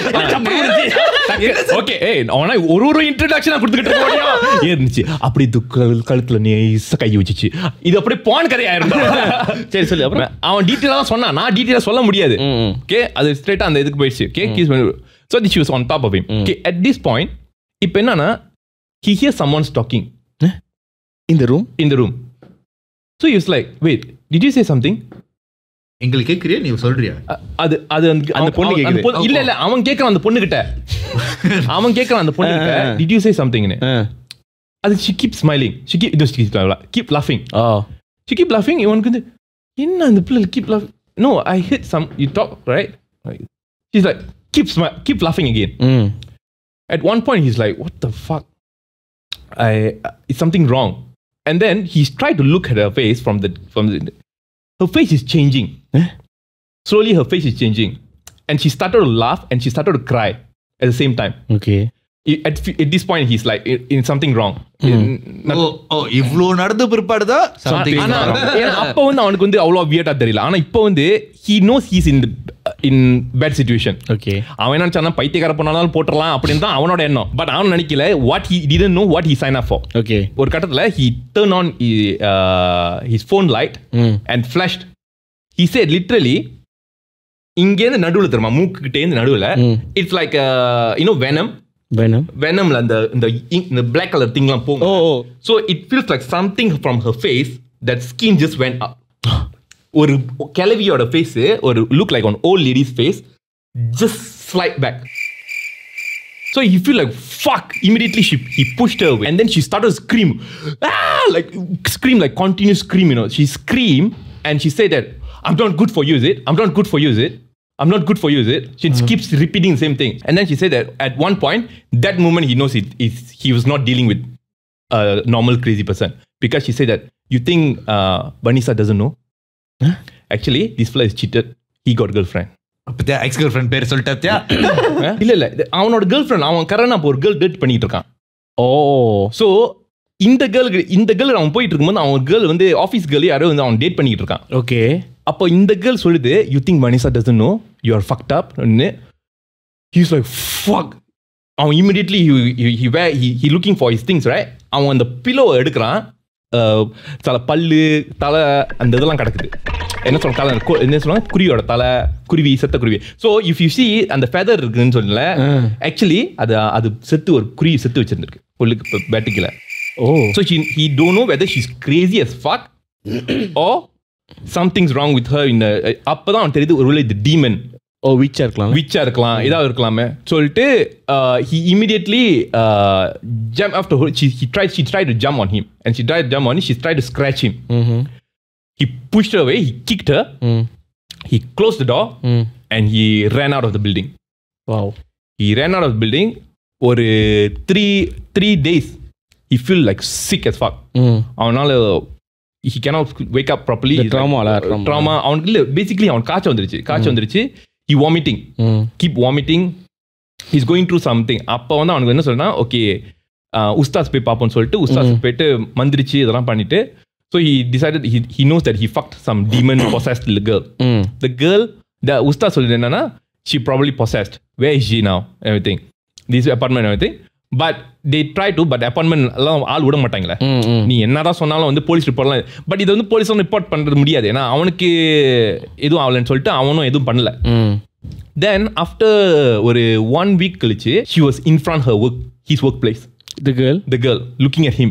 Okay ஏய் அவனா ஒரு ஒரு இன்ட்ரடக்ஷனா கொடுத்துக்கிட்டு இருக்கோம் இருந்துச்சு அப்படி துக்க கழுத்துல நைஸா கை வச்சுச்சு இது அப்படியே போன் கதையா இருந்தா சரி சொல்லு அப்புறம் அவன் டீட்டெயிலாக தான் சொன்னான் நான் டீட்டெயிலாக சொல்ல முடியாது ம், ம். ஓகே அது ஸ்ட்ரெயிட்டாக அந்த இதுக்கு போயிடுச்சு okay keys so the shoes on top of him okay at this point இப்போ என்னன்னா he hear someone's talking இந்த room in the room. So he was like, wait, did you say something? எங்களுக்கு கேக்குறியா நீ சொல்றியா அ- அது அது அந்த அந்த பொண்ணு அவன்- கேக்குது. பொண்ணு- இல்ல இல்ல அவன் கேக்குறான் அந்த பொண்ணு கிட்ட அவன் கேக்குறான் அந்த பொண்ணு கிட்ட ஆ, ஆ. did you say somethingனு ஆ அது she keep smiling she keep just keep keep laughing O she keep laughing இவனுக்கு வந்து என்ன அந்த பிள்ளை keep laughing no I heard some you talk right she's like keep smile keep laughing again ம் at one point he's like what the fuck I uh, is something wrong and then he's tried to look at her face from the from the her face is changing slowly her face is changing and she started to laugh and she started to cry at the same time okay I- at, at this point he's like in, in something wrong In- oh oh இவ்ளோ நடந்த பிற்பாடுதான் something is ஆனா wrong. ஏன்னா அப்ப வந்து அவனுக்கு வந்து அவ்வளவு வியர்டா தெரியல ஆனா இப்போ வந்து he knows he's in the, in bad situation okay அவன் என்ன நினைச்சானா பைத்தியக்கார பண்ணாலும் போட்டுறலாம் அப்படின்னு தான் அவனோட எண்ணம் பட் அவன் நினைக்கல what he didn't know what he signed up for okay ஒரு கட்டத்துல he turned on uh, his phone light ம் and flashed he said literally இங்கேருந்து நடுவில் தெரியுமா மூக்குக்கிட்டேருந்து நடுவில் ம். இட்ஸ் லைக் யூனோ வெனம் வேணும் வெனம்ல அந்த இந்த ink- இந்த பிளாக் கலர் திங்லாம் ஓ போகும் oh so it feels like something from her face that skin just when up ஒரு கிளவியோட ஃபேஸ் ஒரு look like one old ladies face just slight back So he feel like fuck. Immediately she he pushed her away, and then she started to scream, ah, like scream, like continuous scream. You know, she scream and she said that I'm not good for you, is it? I'm not good for you, is it? I'm not good for you, is it? She keeps repeating the same thing, and then she said that at one point, that moment he knows it is he was not dealing with a normal crazy person because she said that you think uh, Vanessa doesn't know. Actually, this fella is cheated. He got girlfriend. அப்பத்தியா ex girlfriend பேர் சொல்லிட்டாத்தியா Eh? இல்ல இல்ல இது அவனோட girl friend அவன் கரண் அப்போ ஒரு கேர்ள் டேட் பண்ணிட்டு இருக்கான் ஓ ஸோ இந்த கேர்ளுக்கு இந்த கேர்ள் அவன் போயிட்டு இருக்கும்போது அவன் கேர்ள் வந்து ஆஃபீஸ் கேர்ள் யாரோ வந்து அவன் டேட் பண்ணிட்டு இருக்கான் ஓகே அப்போ இந்த கேர்ள் சொல்லுது you think Manisha doesn't know you are fucked up he's like fuck அவன் immediately he way he looking for his things right அவன் அந்த பிலோவை எடுக்கிறான் அஹ், சில பல்லு தலை அந்த இதெல்லாம் கிடக்குது என்ன சொல்ல தலை கு- என்ன சொல்லுவாங்க குருவியோட தலை குருவி செத்த குருவி ஸோ இஃப் யூ see அந்த ஃபெதர் இருக்குன்னு சொல்லல ஆக்சுவலி அது அது செத்து ஒரு குருவி செத்து வச்சிருந்திருக்கு புல்லுக்கு பேட்டிக்கல ஓ So she, he don't know whether she's crazy as fuck or something's wrong with her in the அப்பதான் அவன் தெரியுது ஒருவேளை இது டீமன் ஓ விச்சா இருக்கலாம் விச்சா இருக்கலாம் ஏதாவது இருக்கலாமே சொல்லிட்டு he immediately uh, jump after her she, he tried she tried to jump on him and she tried to jump on him she tried to scratch him he pushed her away he kicked her he closed the door and he ran out of the building wow he ran out of the building ஒரு three three days he feel like sick as fuck அவனால he cannot wake up properly The He's trauma like, ல, uh, trauma. trauma அவனுக்கு இல்ல basically அவன் காய்ச்சல் வந்துருச்சு காய்ச்சல் வந்துருச்சு he vomiting keep vomiting he's going through something அப்போ வந்து அவனுக்கு என்ன சொல்றா ஓகே உஸ்தாஸ் போய் பார்ப்போம்னு சொல்லிட்டு உஸ்தாஸ் போயிட்டு மந்திரிச்சு இதெல்லாம் பண்ணிட்டு so he decided he he knows that he fucked some demon possessed little girl the girl the உஸ்தாஸ் சொல்லுது என்னன்னா she probably possessed where is she now everything this apartment and everything but they try to but apartment எல்லாம் ஆள் விட மாட்டாங்களே நீ என்னதான் சொன்னாலும் வந்து போலீஸ் ரிப்போர்ட்லாம் பட் இது வந்து போலீஸ் ரிப்போர்ட் பண்றது முடியாது ஏன்னா அவனுக்கு எதுவும் ஆகலைன்னு சொல்லிட்டு அவனும் எதுவும் பண்ணல தென் ஆஃப்டர் ஒரு ஒன் வீக் கழிச்சு she was in front her work he's workplace the girl the girl looking at him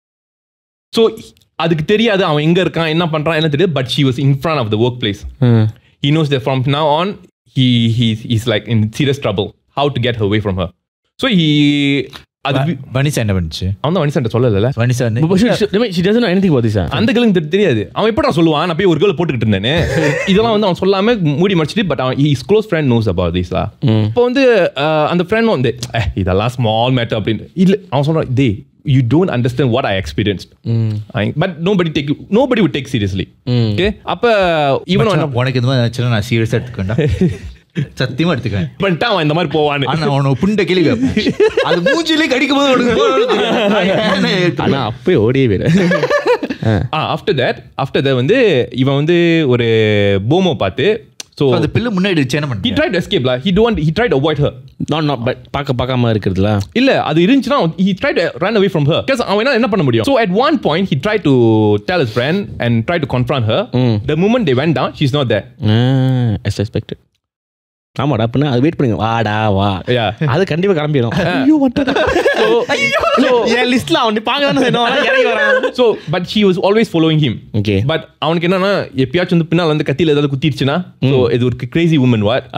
so அதுக்கு தெரியாது அவன் எங்க இருக்கான் என்ன பண்றான் என்ன தெரியாது but she was in front of the workplace he knows that from now on he he's, he's like in serious trouble how to get her away from her so he அது வனிசா என்ன பண்ணுச்சு அவன் தான் வனிசன்ட்ட சொல்லல வனிசா வந்து But she, she, she doesn't know anything about this. ah? அந்த கேளுக்கு தெரியாது அவன் எப்படா சொல்லுவான் நான் போய் ஒரு கேர்ள் போட்டுக்கிட்டு இருந்தேன்னு இதெல்லாம் வந்து அவன் சொல்லாம மூடி மடிச்சிட்டு பட் அவன் is close friend knows about this இப்போ வந்து அஹ், அந்த ஃப்ரெண்ட் வந்து "Eh, இதெல்லாம் ஸ்மால் மேட்டர் அப்படின்னு இல்ல அவன் சொல்றான் டே you don't understand what I experienced but nobody take nobody would take seriously okay அப்ப இவன் என்ன உனக்கு இந்த மாதிரி ஆச்சுன்னா நான் சீரியஸா எடுத்துக்கேன்டா சத்தியமா எடுத்துக்கிறேன் பண்ணிட்டு அவன் இந்த மாதிரி போவான்னு ஆனா உனக்கு புண்ட கேள்வி கேட்பேன். அது மூஞ்சிலே கடிக்கும் போது உனக்கு போகணும் ஆனா அப்பயே ஓடியே போயிரு ஆஃப்டர் தட் ஆஃப்டர் தட் வந்து இவன் வந்து ஒரு போமோ பார்த்து ஸோ அந்த பில்லு முன்னாடி வச்சு என்ன he பண்ணி tried to escape lah he don't he tried to avoid her not not but பார்க்க பார்க்காம இருக்கிறதுல இல்ல அது இருந்துச்சுன்னா he tried to run away from her because அவன் என்ன என்ன பண்ண முடியும் so at one point he tried to tell his friend and tried to confront her the moment they went down she's not there yes expected ஆமாடா அப்படின்னா அது wait பண்ணுங்க வாடா வா yeah அது கண்டிப்பா கிளம்பிடும் ஐயோ so என் லிஸ்ட்ல அவன் பார்க்க தானே செய்யணும் ஆனா இறங்கி வரான் so but she was always following him okay but அவனுக்கு என்னன்னா எப்பயாச்சும் வந்து பின்னால் வந்து கத்தியில ஏதாவது குத்திருச்சுன்னா ஸோ இது ஒரு கிரேசி உமன் வாட்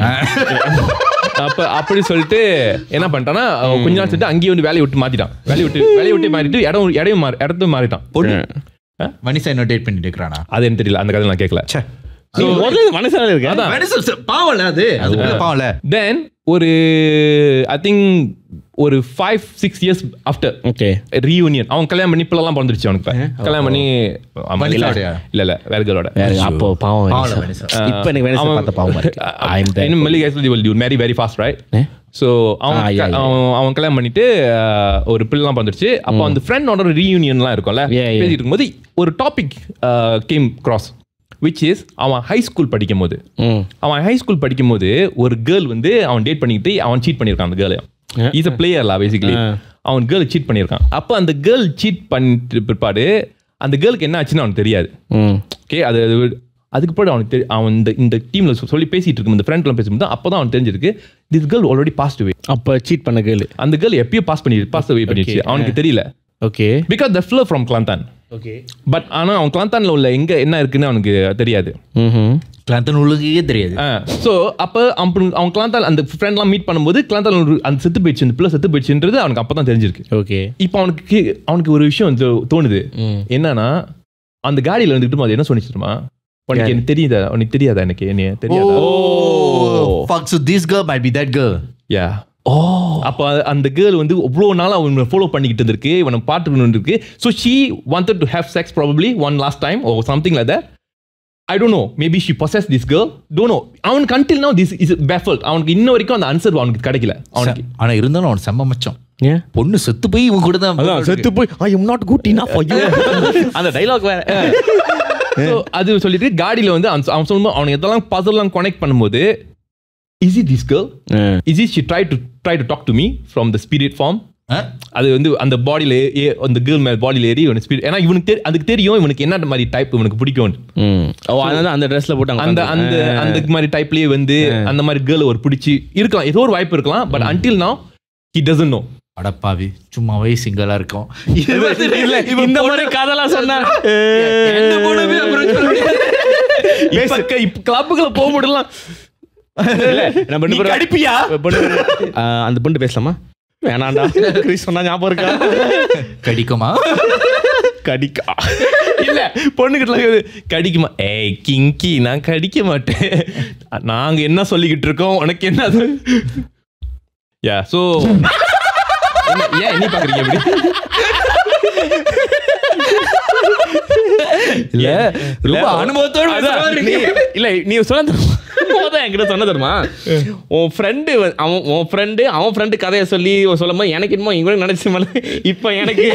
அப்ப அப்படி சொல்லிட்டு என்ன பண்ணிட்டான்னா அவன் கொஞ்ச நாள் சொல்லிட்டு அங்கேயே வந்து வேலையை விட்டு மாத்திட்டான் வேலையை விட்டு வேலையை விட்டு மாறிட்டு இடம் இடையும் மாறி இடத்தையும் மாறிட்டான் வனிசா என்ன டேட் பண்ணிட்டு இருக்கிறானா அது எனக்கு தெரியல அந்த கதை நான் கேட்கல முதல்ல மனசால இருக்கு அதான் பாவம்ல அது அது உள்ள பாவம்ல தென் ஒரு ஐ திங்க் ஒரு five six years after okay reunion அவன் கல்யாணம் பண்ணி பிள்ளைலாம் பிறந்துருச்சு அவனுக்கு இப்ப. கல்யாணம் பண்ணி ஆமா, இல்ல வனிதாவோடயா? இல்ல இல்ல வேற கேர்ளோட அப்போ பாவம் பாவம்ல வெனிசா. வனிசா இப்ப எனக்கு வெனிசா பார்த்த பாவமா இருக்கு ஐ அம் இன்னும் மல்லி guess will you marry very fast right Eh? So அவன் Ah, yeah, yeah. அவன் அவன் கல்யாணம் பண்ணிட்டு அஹ், ஒரு பிள்ளைலாம் வந்துருச்சு அப்போ அந்த ஃப்ரெண்டோட ரீயூனியன்லாம் இருக்கும்ல Yeah, yeah. பேசிட்டு இருக்கும்போது ஒரு topic came across which is அவன் ஹை ஸ்கூல் படிக்கும் போது ம் அவன் ஹை ஸ்கூல் படிக்கும் போது ஒரு கேர்ள் வந்து அவன் டேட் பண்ணிக்கிட்டு அவன் சீட் பண்ணியிருக்கான் அந்த கேர்ளையும் இஸ் அ பிளேயர்லா பேசிக்கலி அவன் கேர்ள் சீட் பண்ணியிருக்கான் அப்போ அந்த கேர்ள் சீட் பண்ணிட்டு பிற்பாடு அந்த கேர்ளுக்கு என்ன ஆச்சுன்னு அவனுக்கு தெரியாது ம் ஓகே அது அது- அதுக்கு பிறகு அவனுக்கு தெரி- அவன் இந்த இந்த டீம்ல சொல்லி பேசிட்டு இருக்கும் இந்த ஃப்ரெண்ட்லாம் பேசும்போது அப்போ தான் அவன் தெரிஞ்சிருக்கு this girl already past way அப்ப சீட் பண்ண கேளு அந்த கேர்ள் எப்பயோ பாஸ் பண்ணி பாஸ் அவே பண்ணிடுச்சு அவனுக்கு தெரியல okay because the flow from Kelantan okay but ஆனால் அவன் கிளாந்தான்ல உள்ள எங்க என்ன இருக்குன்னு அவனுக்கு தெரியாது ம் கிளாந்தன் உள்ளுக்கே தெரியாது ஸோ அப்போ அவன் அவன் கிளாந்தால் அந்த ஃப்ரெண்ட்லாம் மீட் பண்ணும்போது கிளாந்தால் ஒரு அந்த செத்து போயிடுச்சு இந்த பிள்ளை செத்து போயிடுச்சுன்றது அவனுக்கு அப்போ தான் தெரிஞ்சிருக்கு ஓகே இப்போ அவனுக்கு அவனுக்கு ஒரு விஷயம் வந்து தோணுது என்னன்னா அந்த காடியில இருந்துட்டு அது என்ன சொன்னிச்சு தெரியுமா உனக்கு எனக்கு தெரியுதா உனக்கு தெரியாதா எனக்கு என்ன தெரியாதா Oh, fuck. So this girl might be that girl. யா ஓ அப்போ அந்த கேர்ள் வந்து அவ்வளோ நாள் அவனை ஃபாலோ பண்ணிக்கிட்டு இருந்திருக்கு இவனை பார்த்துக்கணும் இருக்கு so she wanted to have sex probably one last time or something like that I don't know maybe she possess this girl don't know அவனுக்கு until no this is baffled அவனுக்கு இன்ன வரைக்கும் அந்த ஆன்சர் அவனுக்கு கிடைக்கல அவனுக்கு ஆனா இருந்தாலும் அவன் செம்ம மச்சம் ஏன் பொண்ணு செத்து போய் இவன் கூட தான் அதான் செத்து போய் I am not good enough for you அந்த டைலாக் வேற ஸோ அது சொல்லிட்டு காடியில் வந்து அவன் அவன் சொல்லும்போது அவனுக்கு எதெல்லாம் பசல்லாம் கனெக்ட் பண்ணும்போது is it this girl is it she try to try to talk to me from the spirit form ஆ? அது வந்து அந்த பாடியில அந்த கேர்ள் மேல் பாடியில ஏறி இவனுக்கு ஸ்பிரிட் ஏன்னா இவனுக்கு தெரி- அதுக்கு தெரியும் இவனுக்கு என்ன மாதிரி டைப் இவனுக்கு பிடிக்கும் ஓ அதான் அந்த ட்ரெஸ்ல போட்டாங்க அந்த அந்த அந்த மாதிரி டைப்லயே வந்து அந்த மாதிரி கேர்ள் ஒரு பிடிச்சி இருக்கலாம் ஏதோ ஒரு வாய்ப்பு இருக்கலாம் but until now he doesn't know அடப்பாவி சும்மாவே சிங்கிளா இருக்கும் இல்ல இந்த மாதிரி கதெல்லாம் சொன்னா இப்ப க- இப்ப கிளப்புக்குள்ள போக முடியலாம் இல்ல நம்ம ரெண்டு பேரும் அடிப்பியா பொண்ணு ஆ, அந்த பொண்ணு பேசலாமா வேணாண்டா கிறிஸ் சொன்னா ஞாபகம் இருக்கா கடிக்குமா கடிக்கா இல்ல பொண்ணுகிட்ட கடிக்குமா ஏய் கிங்கி நான் கடிக்க மாட்டேன் நாங்க என்ன சொல்லிக்கிட்டு இருக்கோம் உனக்கு என்ன அது யா சோ ஏன் நீ பாக்குறீங்க எப்படி இல்ல ரொம்ப அனுபவத்தோட அதான், நீ- இல்ல நீ சொன்ன போதான் என்கிட்ட சொன்ன தெரியுமா உன் ஃப்ரெண்டு அவன் உன் ஃப்ரெண்டு அவன் ஃப்ரெண்டு கதையை சொல்லி சொல்லும் போது எனக்கு என்னமோ இங்க நினைச்சு மேல இப்ப எனக்கு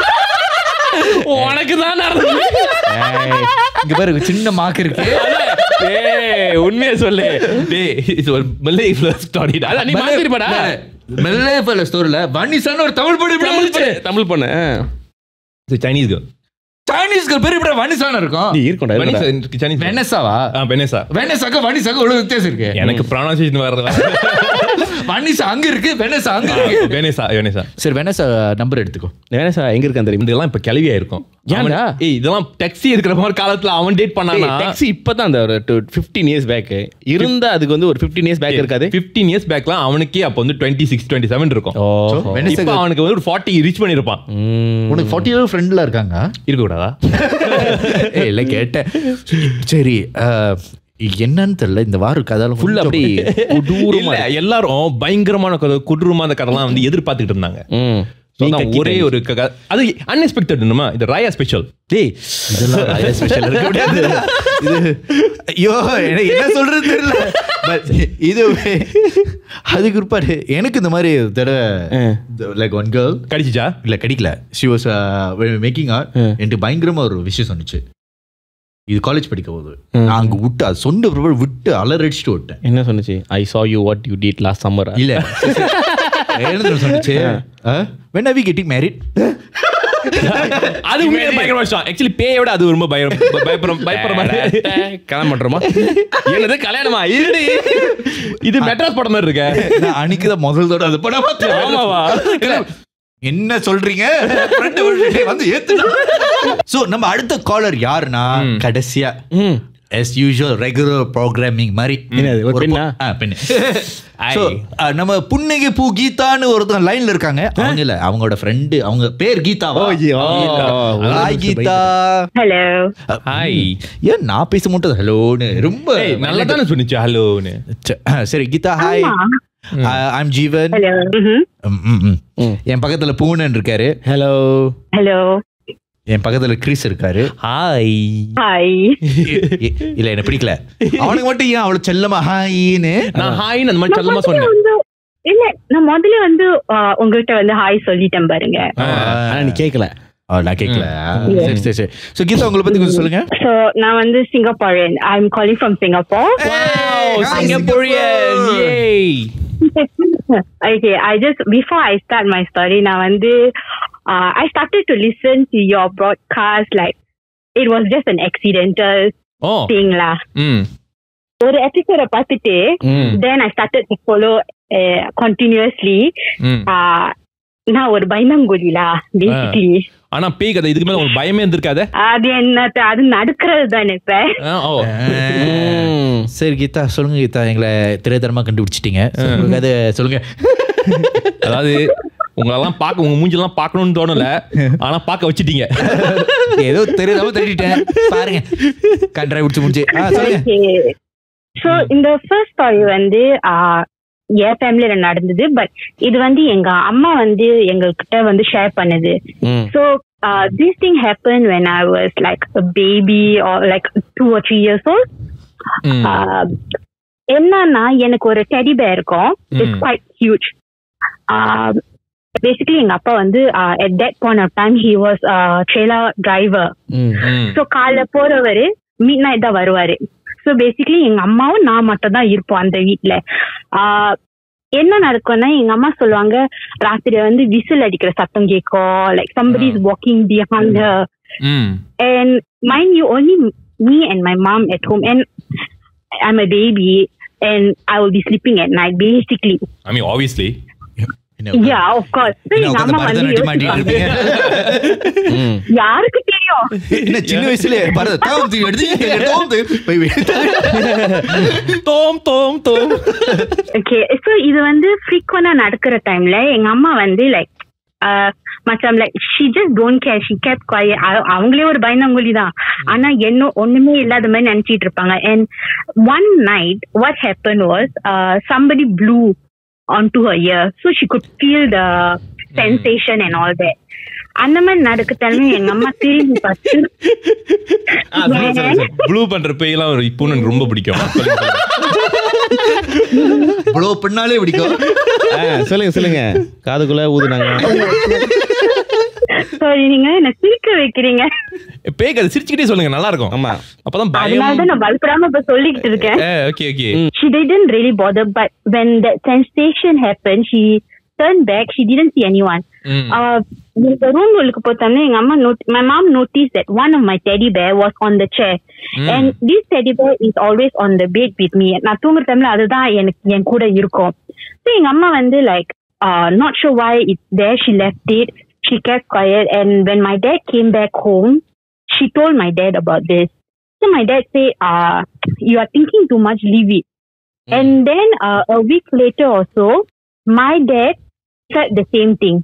உனக்கு தான் நடந்தது இங்க பாரு ஒரு சின்ன மாக்கு இருக்கு ஏய், உண்மையை சொல்லு டேய் இது ஒரு மல்லை ஸ்டோரி அதான் நீ மாத்திருப்படா மெல்லே பல ஸ்டோரியில வன்னிசான ஒரு தமிழ் படம் இப்படி தமிழ் வந்துச்சு. பொண்ணு தமிழ் பொண்ணு ஆ. சைனீஸ் கேர்ள் சைனீஸ்கள் பெரிய பெரிய வன்னிசான இருக்கும் நீ இருக்கோண்டா இருக்கோண்டா. சைனீஸ் வெனசாவா ஆ பெனேசா வெனசாக்க வன்னிசாக்க இவ்வளவு வித்தியாசம் இருக்கு எனக்கு ப்ரொனன்சியேஷன் வர்றது வன்னிசா அங்க இருக்கு வெனசா அங்க இருக்கு வெனேசா வெனேசா சரி வெனசா நம்பர் எடுத்துக்கோ வேணா சார் எங்க இருக்கான் தெரியும் இதெல்லாம் இப்ப கிளவியா இருக்கும் ஏன்டா? அவன்- ஏய் இதெல்லாம் டாக்ஸி இருக்கிற மாதிரி காலத்துல அவன் டேட் பண்ணானா டாக்ஸி இப்பதான் அந்த ஒரு ஃபிஃப்டீன் இயர்ஸ் பேக் இருந்தா அதுக்கு வந்து ஒரு ஃபிஃப்டீன் இயர்ஸ் பேக் இருக்காது 15 இயர்ஸ் பேக்லாம் அவனுக்கே அப்ப வந்து 26 27 இருக்கும் ஓ வெனசா இப்ப அவனுக்கு வந்து ஒரு 40 ரீச் பண்ணிருப்பான் உனக்கு ஃபார்ட்டி இயர் ஃப்ரெண்ட்ல இருக்காங்க இருக்க கூடாதா ஏய், இல்ல கேட்டேன் சரி அஹ், என்னன்னு தெரியல இந்த வாரம் கதால ஃபுல் அப்படி கொடூரமா இல்ல எல்லாரும் பயங்கரமான கதை கொடூரமான கதைலாம் வந்து எதிர்பார்த்துக்கிட்டு இருந்தாங்க ம். So, நீ அதான் கக்கி ஒரே ஒரு க- அது அன்எக்ஸ்பெக்டட் இது ராயா ஸ்பெஷல் டேய் இதெல்லாம் ஸ்பெஷல் இருக்க முடியாது இது ஐயோ எனக்கு என்ன சொல்றது தெரியல பட் இது அதுக்கு பிற்பாடு எனக்கு இந்த மாதிரி தடவை லைக் ஒன் கேர்ள் கடிச்சிச்சா இல்ல கிடைக்கல ஷி வாஸ் மேக்கிங் ஆர் என்று பயங்கரமா ஒரு விஷயம் சொன்னுச்சு இது காலேஜ் படிக்க போகுது நான் அங்க விட்டு அது சொன்ன பிற்பாடு விட்டு அலறடிச்சுட்டு விட்டேன் என்ன சொன்னுச்சு ஐ saw you what you did last summer இல்ல என்ன தெரியுமா சொன்னுச்சு வென் வி கெட்டிங் மேரிட் அது உண்மையிலே பயங்கரமா விஷயம் ஆக்சுவலி பேயோட அது ரொம்ப பயங்கரம் பயப்படம் பயப்படுற மாதிரி கல்யாணம் பண்றோமா என்னது கல்யாணமா இருடி இது மெட்ராஸ் படம் மாதிரி இருக்க நான் அன்னைக்கு தான் முதல் தடவை அது படம் பார்த்தேன் ஆமாவா என்ன சொல்றீங்க Friend வந்து ஏத்துனா சோ நம்ம அடுத்த காலர் யாருன்னா கடைசியா ம் as usual ரெகுலர் ப்ரோக்ராமிங் மாதிரி என்னது, ஒரு பெண்ணா? பொ- ஆ, பெண்ணு So, அஹ், நம்ம புன்னகை பூ கீதான்னு ஒருத்தவங்க லைன்ல இருக்காங்க அவங்க இல்ல அவங்களோட ஃப்ரெண்டு அவங்க பேர் கீதாவா ஓ, ஐயோ. ஹாய் கீதா ஹலோ ஹாய் ஏன் நான் பேச மட்டும் ஹலோன்னு ரொம்ப நல்லா தானே சொன்னிச்சு ஹலோன்னு ச- சரி Geetha hi I'm Jeevan hello ம், ம், ம். என் பக்கத்துல பூனன் இருக்காரு ஹலோ ஹலோ என் பக்கத்துல கிறிஸ் இருக்காரு ஹாய் ஹாய் இ- இ- இல்ல என்ன பிடிக்கல அவனுக்கு மட்டும் ஏன் அவ்வளவு செல்லமா ஹாயின்னு நான் ஹாய்னு அந்த மாதிரி செல்லமா சொன்னேன் வந்து இல்ல நான் முதல்ல வந்து ஆ, உங்ககிட்ட வந்து ஹாய் சொல்லிட்டேன் பாருங்க ஆனா நீ கேட்கல ஆ, நான் கேட்கல சரி சரி சரி ஸோ கீதா உங்களை பத்தி கொஞ்சம் சொல்லுங்க So நான் வந்து Singaporean I am calling from Singapore Singaporean ஏய் okay I just before I start my story நான் வந்து uh, I started to listen to your broadcast like it was just an accidental O thing lah ம் ஒரு எபிசோட பார்த்துட்டு ம் then I started to follow uh, continuously ம் uh, நான் ஒரு பயந்தாங்கோலி lah basically ஆனா பேய் கதை இதுக்கு மேல உங்களுக்கு பயமே இருந்திருக்காதே அது என்ன அது நடக்கிறது தானே இப்ப ஆ, ஓ சரி கீதா சொல்லுங்க கீதா எங்களை திரைத்தரமா கண்டுபிடிச்சிட்டீங்க So, உங்களுக்கு அது சொல்லுங்க அதாவது உங்களெல்லாம் பார்க்க உங்க மூஞ்செல்லாம் பார்க்கணும்னு தோணல ஆனா பார்க்க வச்சிட்டீங்க ஏதோ தெரியாம தேடிட்டேன் பாருங்க கண்டாய் பிடிச்சி முடிச்சு ஆ சொல்லுங்க ஸோ இந்த ஃபர்ஸ்ட் ஸ்டாரி வந்து ஆஹ், என் ஃபேமிலியில நடந்தது பட் இது வந்து எங்க அம்மா வந்து எங்ககிட்ட வந்து ஷேர் பண்ணுது so this thing happen when I was like baby or like two or three years old hmm. என்னன்னா எனக்கு ஒரு டெடி பேர் இருக்கும் இட்ஸ் குவைட் ஹியூஜ் பேசிக்கலி எங்க அப்பா வந்து at that point of time he was trailer driver hmm. So காலைல போறவரு mid night தான் வருவாரு ஸோ பேசிக்கலி எங்க அம்மாவும் நான் மட்டும் தான் இருப்போம் அந்த வீட்ல ஆஹ் என்ன நடக்கும்னா எங்க அம்மா சொல்லுவாங்க ராத்திரி வந்து விசில் அடிக்கிற சத்தம் கேட்கும் like somebody is walking behind her ம். and mind you only me and my mom at home and I'm a baby and I will be sleeping at night basically I mean obviously yeah of course So என்ன எங்க உட்கார்ந்து அம்மா வந்து பரதநாட்டியம் ஆடிட்டு யோசிப்பாங்க, இருப்பீங்க யாருக்கு தெரியும் என்ன சின்ன வயசுல பரதம் எடுத்து போய் தோம் தோம் தோம் ஓகே ஸோ இது வந்து ஃப்ரீக்வெண்டா நடக்கிற டைம்ல எங்க அம்மா வந்து லைக் மச்சம் like she just don't care she keep quiet அவங்களே ஒரு பயந்தாங்குழி தான் ஆனா என்ன ஒண்ணுமே இல்லாத மாதிரி நினைச்சிட்டு இருப்பாங்க and one night what happen was somebody blew on to her ear so she could feel the sensation and all that அந்த மாதிரி நடக்க தலைமை எங்க அம்மா திரும்பி பார்த்து ப்ளூ பண்ற பேய்லாம் ஒரு இப்போ எனக்கு ரொம்ப பிடிக்கும் சொல்லுங்க, சொல்லுங்க. ப்ளோ பண்ணாலே பிடிக்கும் ஆ, சொல்லுங்க சொல்லுங்க காதுக்குள்ள ஊதுனாங்க சாரி நீங்க என்ன சிரிக்க வைக்கிறீங்க பேய் கதை சிரிச்சுக்கிட்டே சொல்லுங்க நல்லா இருக்கும் ஆமா அப்பதான் அதனால பயம் தான் நான் பயப்படாம இப்ப சொல்லிக்கிட்டு இருக்கேன் okay okay she didn't really bother but when that sensation happened she turned back she didn't see anyone uh இந்த ரூம் உள்ளுக்கு போத்தோம்னா எங்க அம்மா note my mom noticed that one of my teddy bear was on the chair and this teddy bear is always on the bed with me நான் தூங்குற டைம்ல அதுதான் எனக்கு என் கூட இருக்கும் so எங்க அம்மா வந்து like uh not sure why it's there she left it she kept quiet and when my dad came back home she told my dad about this so my dad said uh you are thinking too much leave it and then uh, a week later or so, my dad said the same thing.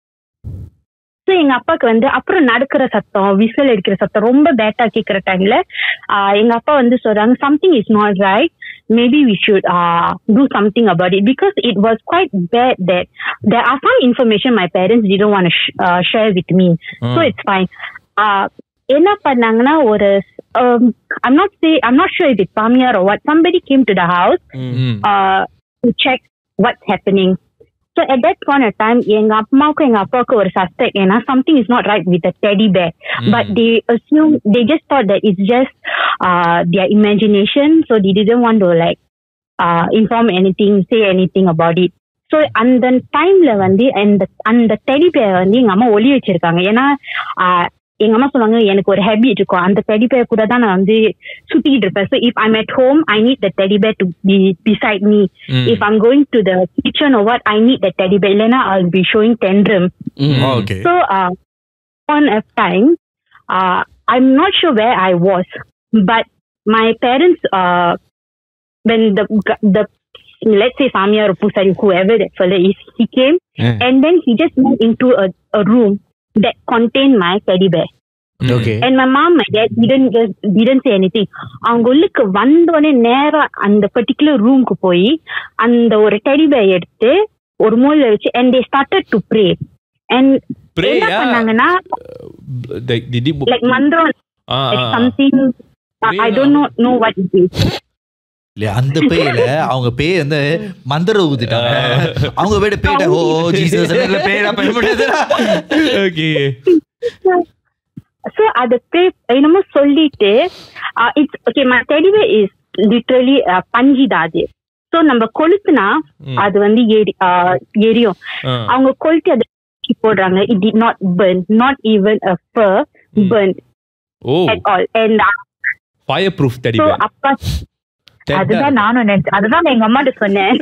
So எங்க அப்பாக்கு வந்து அப்புறம் நடக்கிற சத்தம் whistle அடிக்கிற சத்தம் ரொம்ப பேட்டா கேட்கிற டைம்ல எங்க அப்பா வந்து சொல்றாங்க something is not right maybe we should do something about it because it was quite bad that there are some information my parents டிடோ want share with me so it's fine என்ன பண்ணாங்கன்னா ஒரு I'm not say I'm not sure it சாமியார் or what somebody came to the house uh, to check what's happening so at that point of time எங்க அம்மாவுக்கும் எங்க அப்பாவுக்கும் ஒரு suspect ஏன்னா something is not right with the teddy bear but they assume they just thought that it's just uh, their imagination so they didn't want to like uh, inform anything say anything about it so அந்த டைம்ல வந்து அந்த அந்த teddy bear வந்து எங்க அம்மா ஒளி வச்சிருக்காங்க ஏன்னா ஆஹ், எங்க அம்மா சொல்லுவாங்க எனக்கு ஒரு ஹேபிட் இருக்கும் அந்த டெடி பேர் கூட தான் நான் வந்து சுத்திக்கிட்டு இருப்பேன் so if I'm at home I need the teddy bear to be beside me if I'm going to the kitchen oh what I need the teddy bear இல்லைன்னா I be showing tantrum okay So, uh, on a time, uh, I'm not sure where I was, but my parents, uh, when the the let's say Samia or Pusari, whoever that fella is, he came Yeah. and then he just went into a, a room that contained my teddy bear. Okay And my mom, my dad didn't just didn't say anything. அவங்க உள்ளுக்கு வந்தோடனே நேரா அந்த particular ரூம்க்கு போய் அந்த ஒரு teddy bear எடுத்து ஒரு மூலையில வச்சு and they started to pray. And Pray, என்ன yeah. பண்ணாங்கன்னா Like, did you- like மந்திரம் ஆ, like ah, ah. something uh, I don't know know what it is. இல்ல அந்த பேயில அவங்க பேய் வந்து மந்திரம் ஊத்திட்டாங்க அவங்க போயிட்டு பேயிட்ட ஓ ஜீசஸ் பேரா பண்ண முடியாது Okay. So அதை pray என்னமோ சொல்லிட்டு uh, it's okay my teddy bear is literally uh, பஞ்சு தான் அது ஸோ நம்ம கொளுத்துனா ம். அது வந்து எரி uh, எரியும் ஆ. அவங்க கொளுத்தி அதை தூக்கி போடுறாங்க it did not burn not even a fur hmm. burned oh at all and uh, fireproof teddy so அப்பா அதுதான் நானும் நினைச்சேன் அதுதான் நான் எங்க அம்மாட்ட சொன்னேன்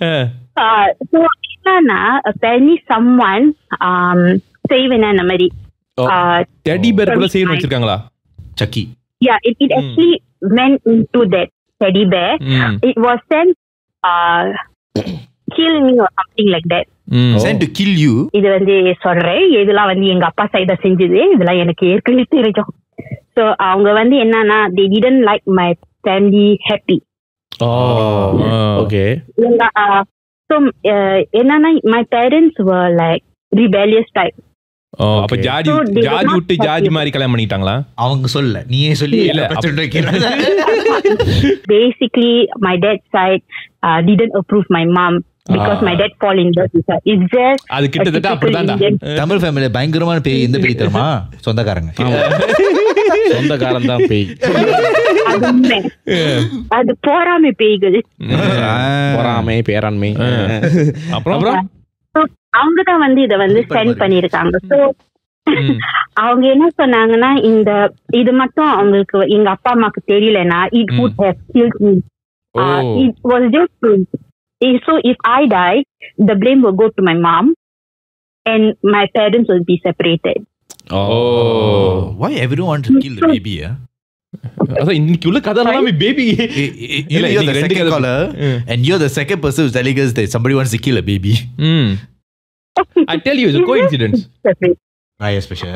ஸோ என்னன்னா apparently someone um, செய்வேன் இந்த மாதிரி uh, டெடி பேர் கூட From செய்யணும் mine. வச்சிருக்காங்களா சக்கி yeah, it, it Mm. actually went into that teddy bear. ம் It was sent, uh, kill me or something like that. ம் sent to kill you இது வந்து சொல்றேன் இதெல்லாம் வந்து எங்க அப்பா சைட செஞ்சது இதெல்லாம் எனக்கு ஏற்கனவே தெரியும் ஸோ அவங்க வந்து என்னன்னா they didn't like my family happy oh okay எங்க ஸோ என்னன்னா my parents were like rebellious type oh அப்ப ஜாதி So, they were ஜாதி not விட்டு ஜாதி happy. மாதிரி கல்யாணம் பண்ணிட்டாங்களா அவங்க சொல்ல நீயே சொல்லி இல்ல, எல்லா பிரச்சனை வைக்கிற. basically my dad's side uh, didn't approve my mom because Ah. my dad fall in love with her it's just அது a கிட்டத்தட்ட typical அப்படிதான்டா Indian தமிழ் ஃபேமிலியில பயங்கரமான பேய் எந்த பேய் தெரியுமா சொந்தக்காரங்க சொந்தக்காரன் தான் பேய் அது உண்மை. அது போறாமை பேய்கள் பொறாமை பேராண்மை அப்புறம் So, அவங்க தான் வந்து இத வந்து சென்ட் பண்ணிருக்காங்க சோ ம். அவங்க என்ன சொன்னாங்கன்னா இந்த இது மட்டும் அவங்களுக்கு எங்க அப்பா அம்மாக்கு தெரியலனா இட் ம். would have killed me O uh, it was just to- so if I die the blame will go to my mom and my parents will be separated O why everyone want to kill the baby ah? அதான் இன்னைக்கு உள்ள கதை எல்லாமே baby Eh, eh, you இல்ல, know, you're the நீங்க ரெண்டு second கதை- caller ம். and you're the second person who's telling us that somebody wants to kill a baby ம் I tell you it's a coincidence Separate. Raya special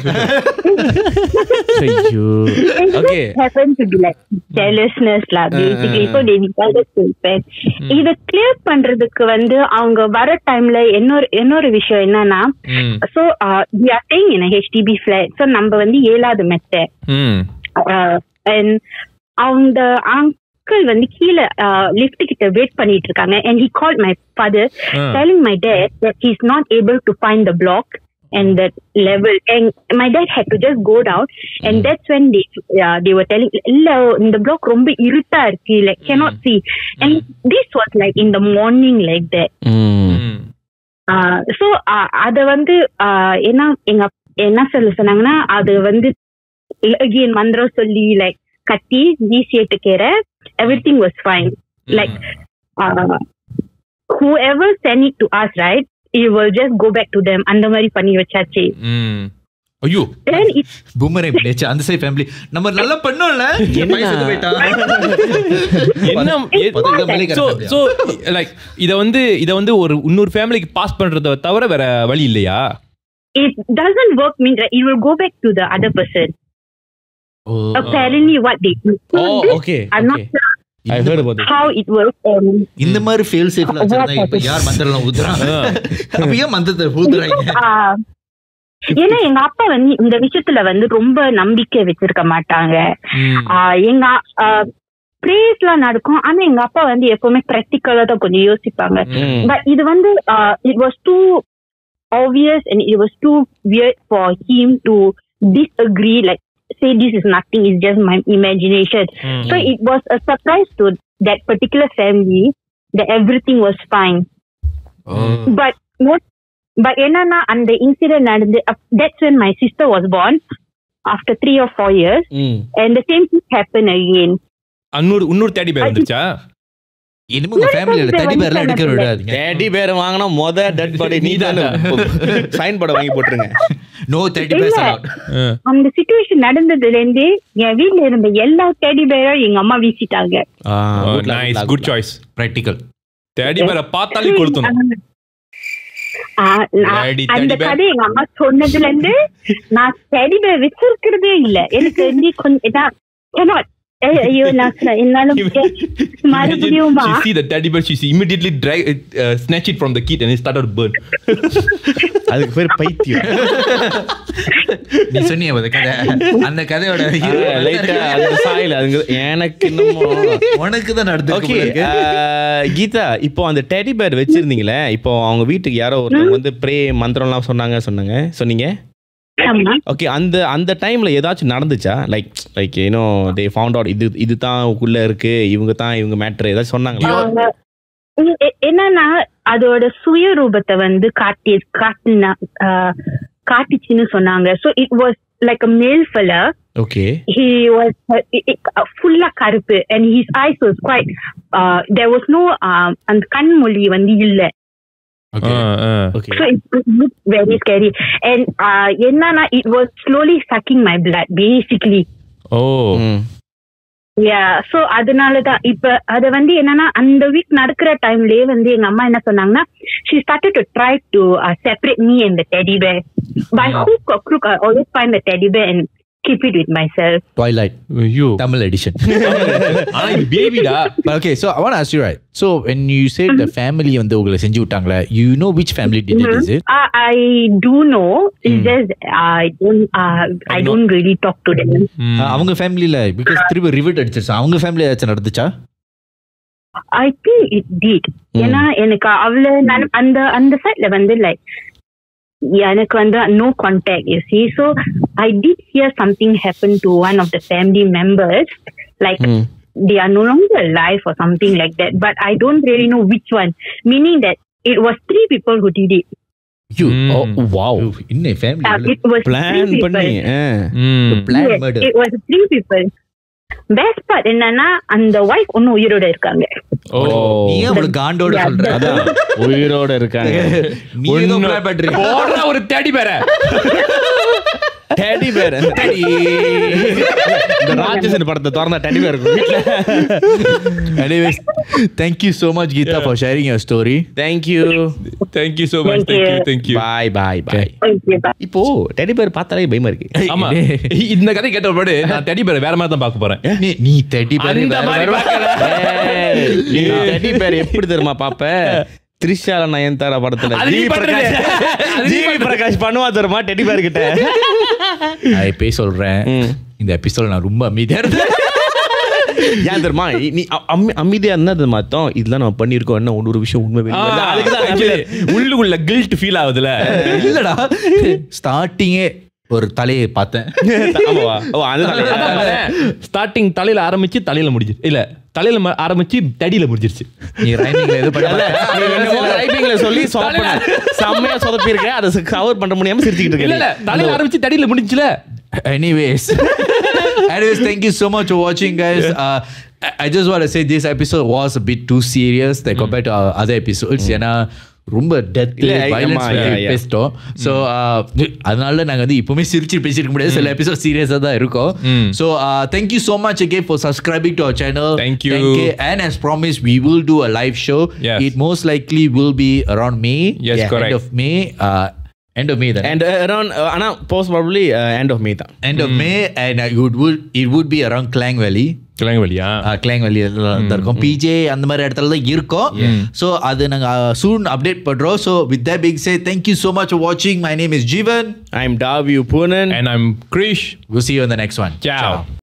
ஐயோ And Okay. it happened to be like jealousness lah basically so they decided to repent இத clear பண்றதுக்கு வந்து அவங்க வர டைம்ல இன்னொரு இன்னொரு விஷயம் என்னன்னா ம் so uh, we are staying in a HDB flat so நம்ம வந்து ஏழாவது மெத்த ம் uh, and அவங்க அங்கிள் வந்து கீழே லிஃப்ட் கிட்ட வெயிட் பண்ணிட்டு இருக்காங்க and he called my father Ah. telling my dad that he's not able to find the block and that level and my dad had to just go down and that's when they uh, they were telling இல்ல இந்த block ரொம்ப இருட்டா இருக்கு like cannot see and this was like in the morning like that hmm so அத வந்து ஆஹ் என்ன எங்க அப்- என்ன சொல்ல சொன்னாங்கன்னா அது வந்து அகெயின் மந்திரம் சொல்லி லைக் கட்டி வீசிட்டு கேற everything was fine like whoever sent it to us right it will just go back to them அந்த மாதிரி பண்ணி வச்சாச்சு ம் ஐயோ then it பூமரே பிளேச்சு அந்த சைடு ஃபேமிலி நம்ம நல்லா பண்ணோம்ல பையன் செத்து போயிட்டான். என்ன பத்து கிலோ மேலே சோ கிடக்கு சோ லைக் இத வந்து இத வந்து ஒரு இன்னொரு ஃபேமிலிக்கு பாஸ் பண்றத தவிர வேற வழி இல்லையா it doesn't work mean that it will go back to the other person O, apparently what they do So Oh, this, okay, I'm not okay. sure I heard about it. how it works and இந்த மாதிரி fail சேஃப்ல வச்சிருந்தா இப்ப யார் மந்திரம் ஊத்துறாங்க அப்ப ஏன் மந்திரத்தை ஊத்துறாங்க ஆஹ் ஏன்னா எங்க அப்பா வந்து இந்த விஷயத்துல வந்து ரொம்ப நம்பிக்கை வச்சிருக்க மாட்டாங்க ம். ஆஹ் எங்க பிரேஸ் எல்லாம் நடக்கும் ஆனா எங்க அப்பா வந்து எப்பவுமே பிராக்டிக்கலா தான் கொஞ்சம் யோசிப்பாங்க ம். பட் இது வந்து it was too obvious and it was too weird for him to disagree like say this is nothing it's just my imagination so it was a surprise to that particular family that everything was fine but what but என்னன்னா அந்த incident நடந்து up- that's when my sister was born after three or four years ம். and the same thing happened again இன்னொரு இன்னொரு தேடி பேர் வந்துச்சா இனிமே உங்க ஃபேமிலியில டெடி பேர்லாம் எடுக்க விடாதீங்க டேடி பேர் வாங்கினா மொத டெட் பாடி நீ தான் சைன் படம் வாங்கி போட்டுருங்க நோ டெடி பேர்ஸ் இல்ல. அலவுட் அந்த சுச்சுவேஷன் நடந்ததுல இருந்து என் வீட்ல இருந்த எல்லா டெடி பேரும் எங்க அம்மா வீசிட்டாங்க nice good choice practical teddy பேரை பார்த்தாலே கொளுத்தணும் ஆ, நான் Daddy, அந்த teddy bear. கதை எங்க அம்மா சொன்னதுல இருந்து நான் டெடி பேர் வச்சிருக்கிறதே இல்ல எனக்கு வந்து கொஞ்சம் நான் cannot. ஐ- ஐயோ நான் சொன்னேன், என்னால மறுபடியுமா she see the teddy bear she see immediately drag it, uh, snatch it from the kid and it started to burn அதுக்கு பேர் பைத்தியம் நீ சொன்னியே அந்த கதை அந்த கதையோட லைட்டா அந்த சாயல் அதுங்க எனக்கு என்னமோ உனக்கு தான் ஓகே நடந்து கீதா இப்போ அந்த டெடி பேர் வச்சிருந்தீங்களே இப்போ அவங்க வீட்டுக்கு யாரோ ஒருத்தவங்க வந்து ப்ரே மந்திரம்லாம் சொன்னாங்க சொன்னாங்க சொன்னீங்க ஆமா ஓகே அந்த அந்த டைம்ல ஏதாச்சும் நடந்துச்சா லைக் லைக் ஏனோ தே ஃபவுண்ட் அவுட் இது இது தான் உள்ள இருக்கு இவங்க தான் இவங்க மேட்ரு ஏதாச்சும் சொன்னாங்களா அவங்க எ- எ- என்னன்னா அதோட சுயரூபத்தை வந்து காட்டி காட்டினா ஆ, காட்டிச்சுன்னு சொன்னாங்க so it was like a male fellow okay he was uh, it, it, uh, full of கருப்பு and his eyes was quite uh, there was no um, அந்த கண்மொழி வந்து இல்ல okay So it, it looked very scary. And uh, என்னன்னா it was slowly sucking my blood, basically. Oh Yeah, so அதனால தான் இப்ப அத வந்து என்னன்னா அந்த வீக் நடக்கிற டைம்லயே வந்து எங்க அம்மா என்ன சொன்னாங்கன்னா she started to try to uh, separate me and the teddy bear by hook or crook I always find the teddy bear and keep it with myself Twilight ஐயோ Tamil edition. ஆனா இது பேபிடா But okay, so I want to ask you right. So when you said the family வந்து உங்களை செஞ்சு விட்டாங்களே, you know which family did it, is it? uh, I do know it's just I don't uh, I don't really talk to them Uh, அவங்க ஃபேமிலியில because திருப்பி revert அடிச்சிருச்சு அவங்க family ஏதாச்சும் நடந்துச்சா I think it did ஏன்னா எனக்கு அவள நான் அந்த அந்த சைட்ல வந்து லைக் எனக்கு வந்து no contact you see so I did hear something happen to one of the family members like they are no longer alive or something like that but i don't really know which one meaning that it was three people who did it You, Mm. oh, wow. இன்னும் uh, family it was plan three people. பண்ணி ஆ. Hmm plan Yes, murder it was three people best part என்னன்னா அந்த wife ஒன்னும் உயிரோட இருக்காங்க ஓ நீ ஏன் அவ்வளவு காண்டோட Yeah, சொல்ற அதான் உயிரோட இருக்காங்க நீ ஏதோ plan பண்ற. போடுற ஒரு தேடி பேர டெடி பேர் டெடி இந்த ராட்சசன் படத்தை திறந்தா டெடி பேர் இருக்கும் வீட்ல Anyways, thank you so much, Geeta, for sharing your story. Thank you thank you so much Thank thank you you. Thank you bye bye bye Okay, bye. இப்போ teddy bear பார்த்தாலே பயமா இருக்கு ஆமா இந்த கதை கேட்ட பாடு நான் தேடி பேர வேற மாதிரி தான் பார்க்க போறேன் நீ நீ teddy bear அந்த வேற மாதிரி வேற- பார்க்கல நீ டெடி பேர் எப்படி தெரியுமா பாப்ப த்ரிஷால நயன்தாரா படத்துல அது நீ ஜிவி பண்றது. பிரகாஷ் அது நீ ஜிவி பிரகாஷ் பண்ணுவா தெரியுமா டெடி பேர் கிட்ட நான் இப்பயே சொல்றேன் ம். இந்த எபிசோட் நான் ரொம்ப அமைதியா இருந்தேன் ஏன் தெரியுமா நீ அ- அம்மி- அமைதியா இருந்தது மாத்தம் இதெல்லாம் நம்ம பண்ணிருக்கோம் என்ன ஒன்று ஒரு விஷயம் உண்மை வெளிய வருது. அதுக்கு தான் actually, உள்ளுக்குள்ள கில்ட் ஃபீல் ஆகுதுல இல்லடா ஸ்டார்டிங்கே ஒரு தலையை பார்த்தேன் ஆமாவா ஓ அதுதான் ஸ்டார்டிங் தலையில ஆரம்பிச்சு தலையில முடிஞ்சிருச்சு இல்ல தலையில ம- ஆரம்பிச்சு தடியில முடிஞ்சிருச்சு நீ ரைமிங்ல எது பண்ண மாட்டே. என்னமோ typing-ல சொல்லி சொதப்பின. செம்மையா சொதப்பியிருக்க அதை கவர் பண்ண முடியாம சிரிச்சுக்கிட்டு இல்ல இல்ல இருக்க தலையில ஆரம்பிச்சு தடியில முடிஞ்சுல Anyways, anyways, thank you so much for watching, guys. Uh, I- I just want to say this episode was a bit too serious than compared to our other episodes. ஏன்னா ரொம்ப டெத் இல்ல, I- வயலன்ஸ் ஆமா, yeah, yeah. பேசிட்டோம் ஸோ அதனால நாங்க வந்து இப்பவுமே சிரிச்சு பேசிருக்க முடியாது சில எபிசோட் சீரியஸாக தான் இருக்கும் so thank you so much again for subscribing to our channel Thank you. and as promised we will do a live show Yes. it most likely will be around May Yes, Yeah, correct. end of May uh, end of May then and around ஆனா post probably end of May தான் end of May and uh, it would, would it would be around Klang Valley கிளங்க வழியா கிளாங் வழி தான் இருக்கும் PJ அந்த மாதிரி இடத்துல தான் இருக்கும் ஸோ அது நாங்கள் சூன் அப்டேட் பண்ணுறோம் so with that big say thank you so much for வாட்சிங் my name is Jeevan I am டாவியூ பூனன் and I'm Krish we see you இந்த நெக்ஸ்ட் ஒன் ciao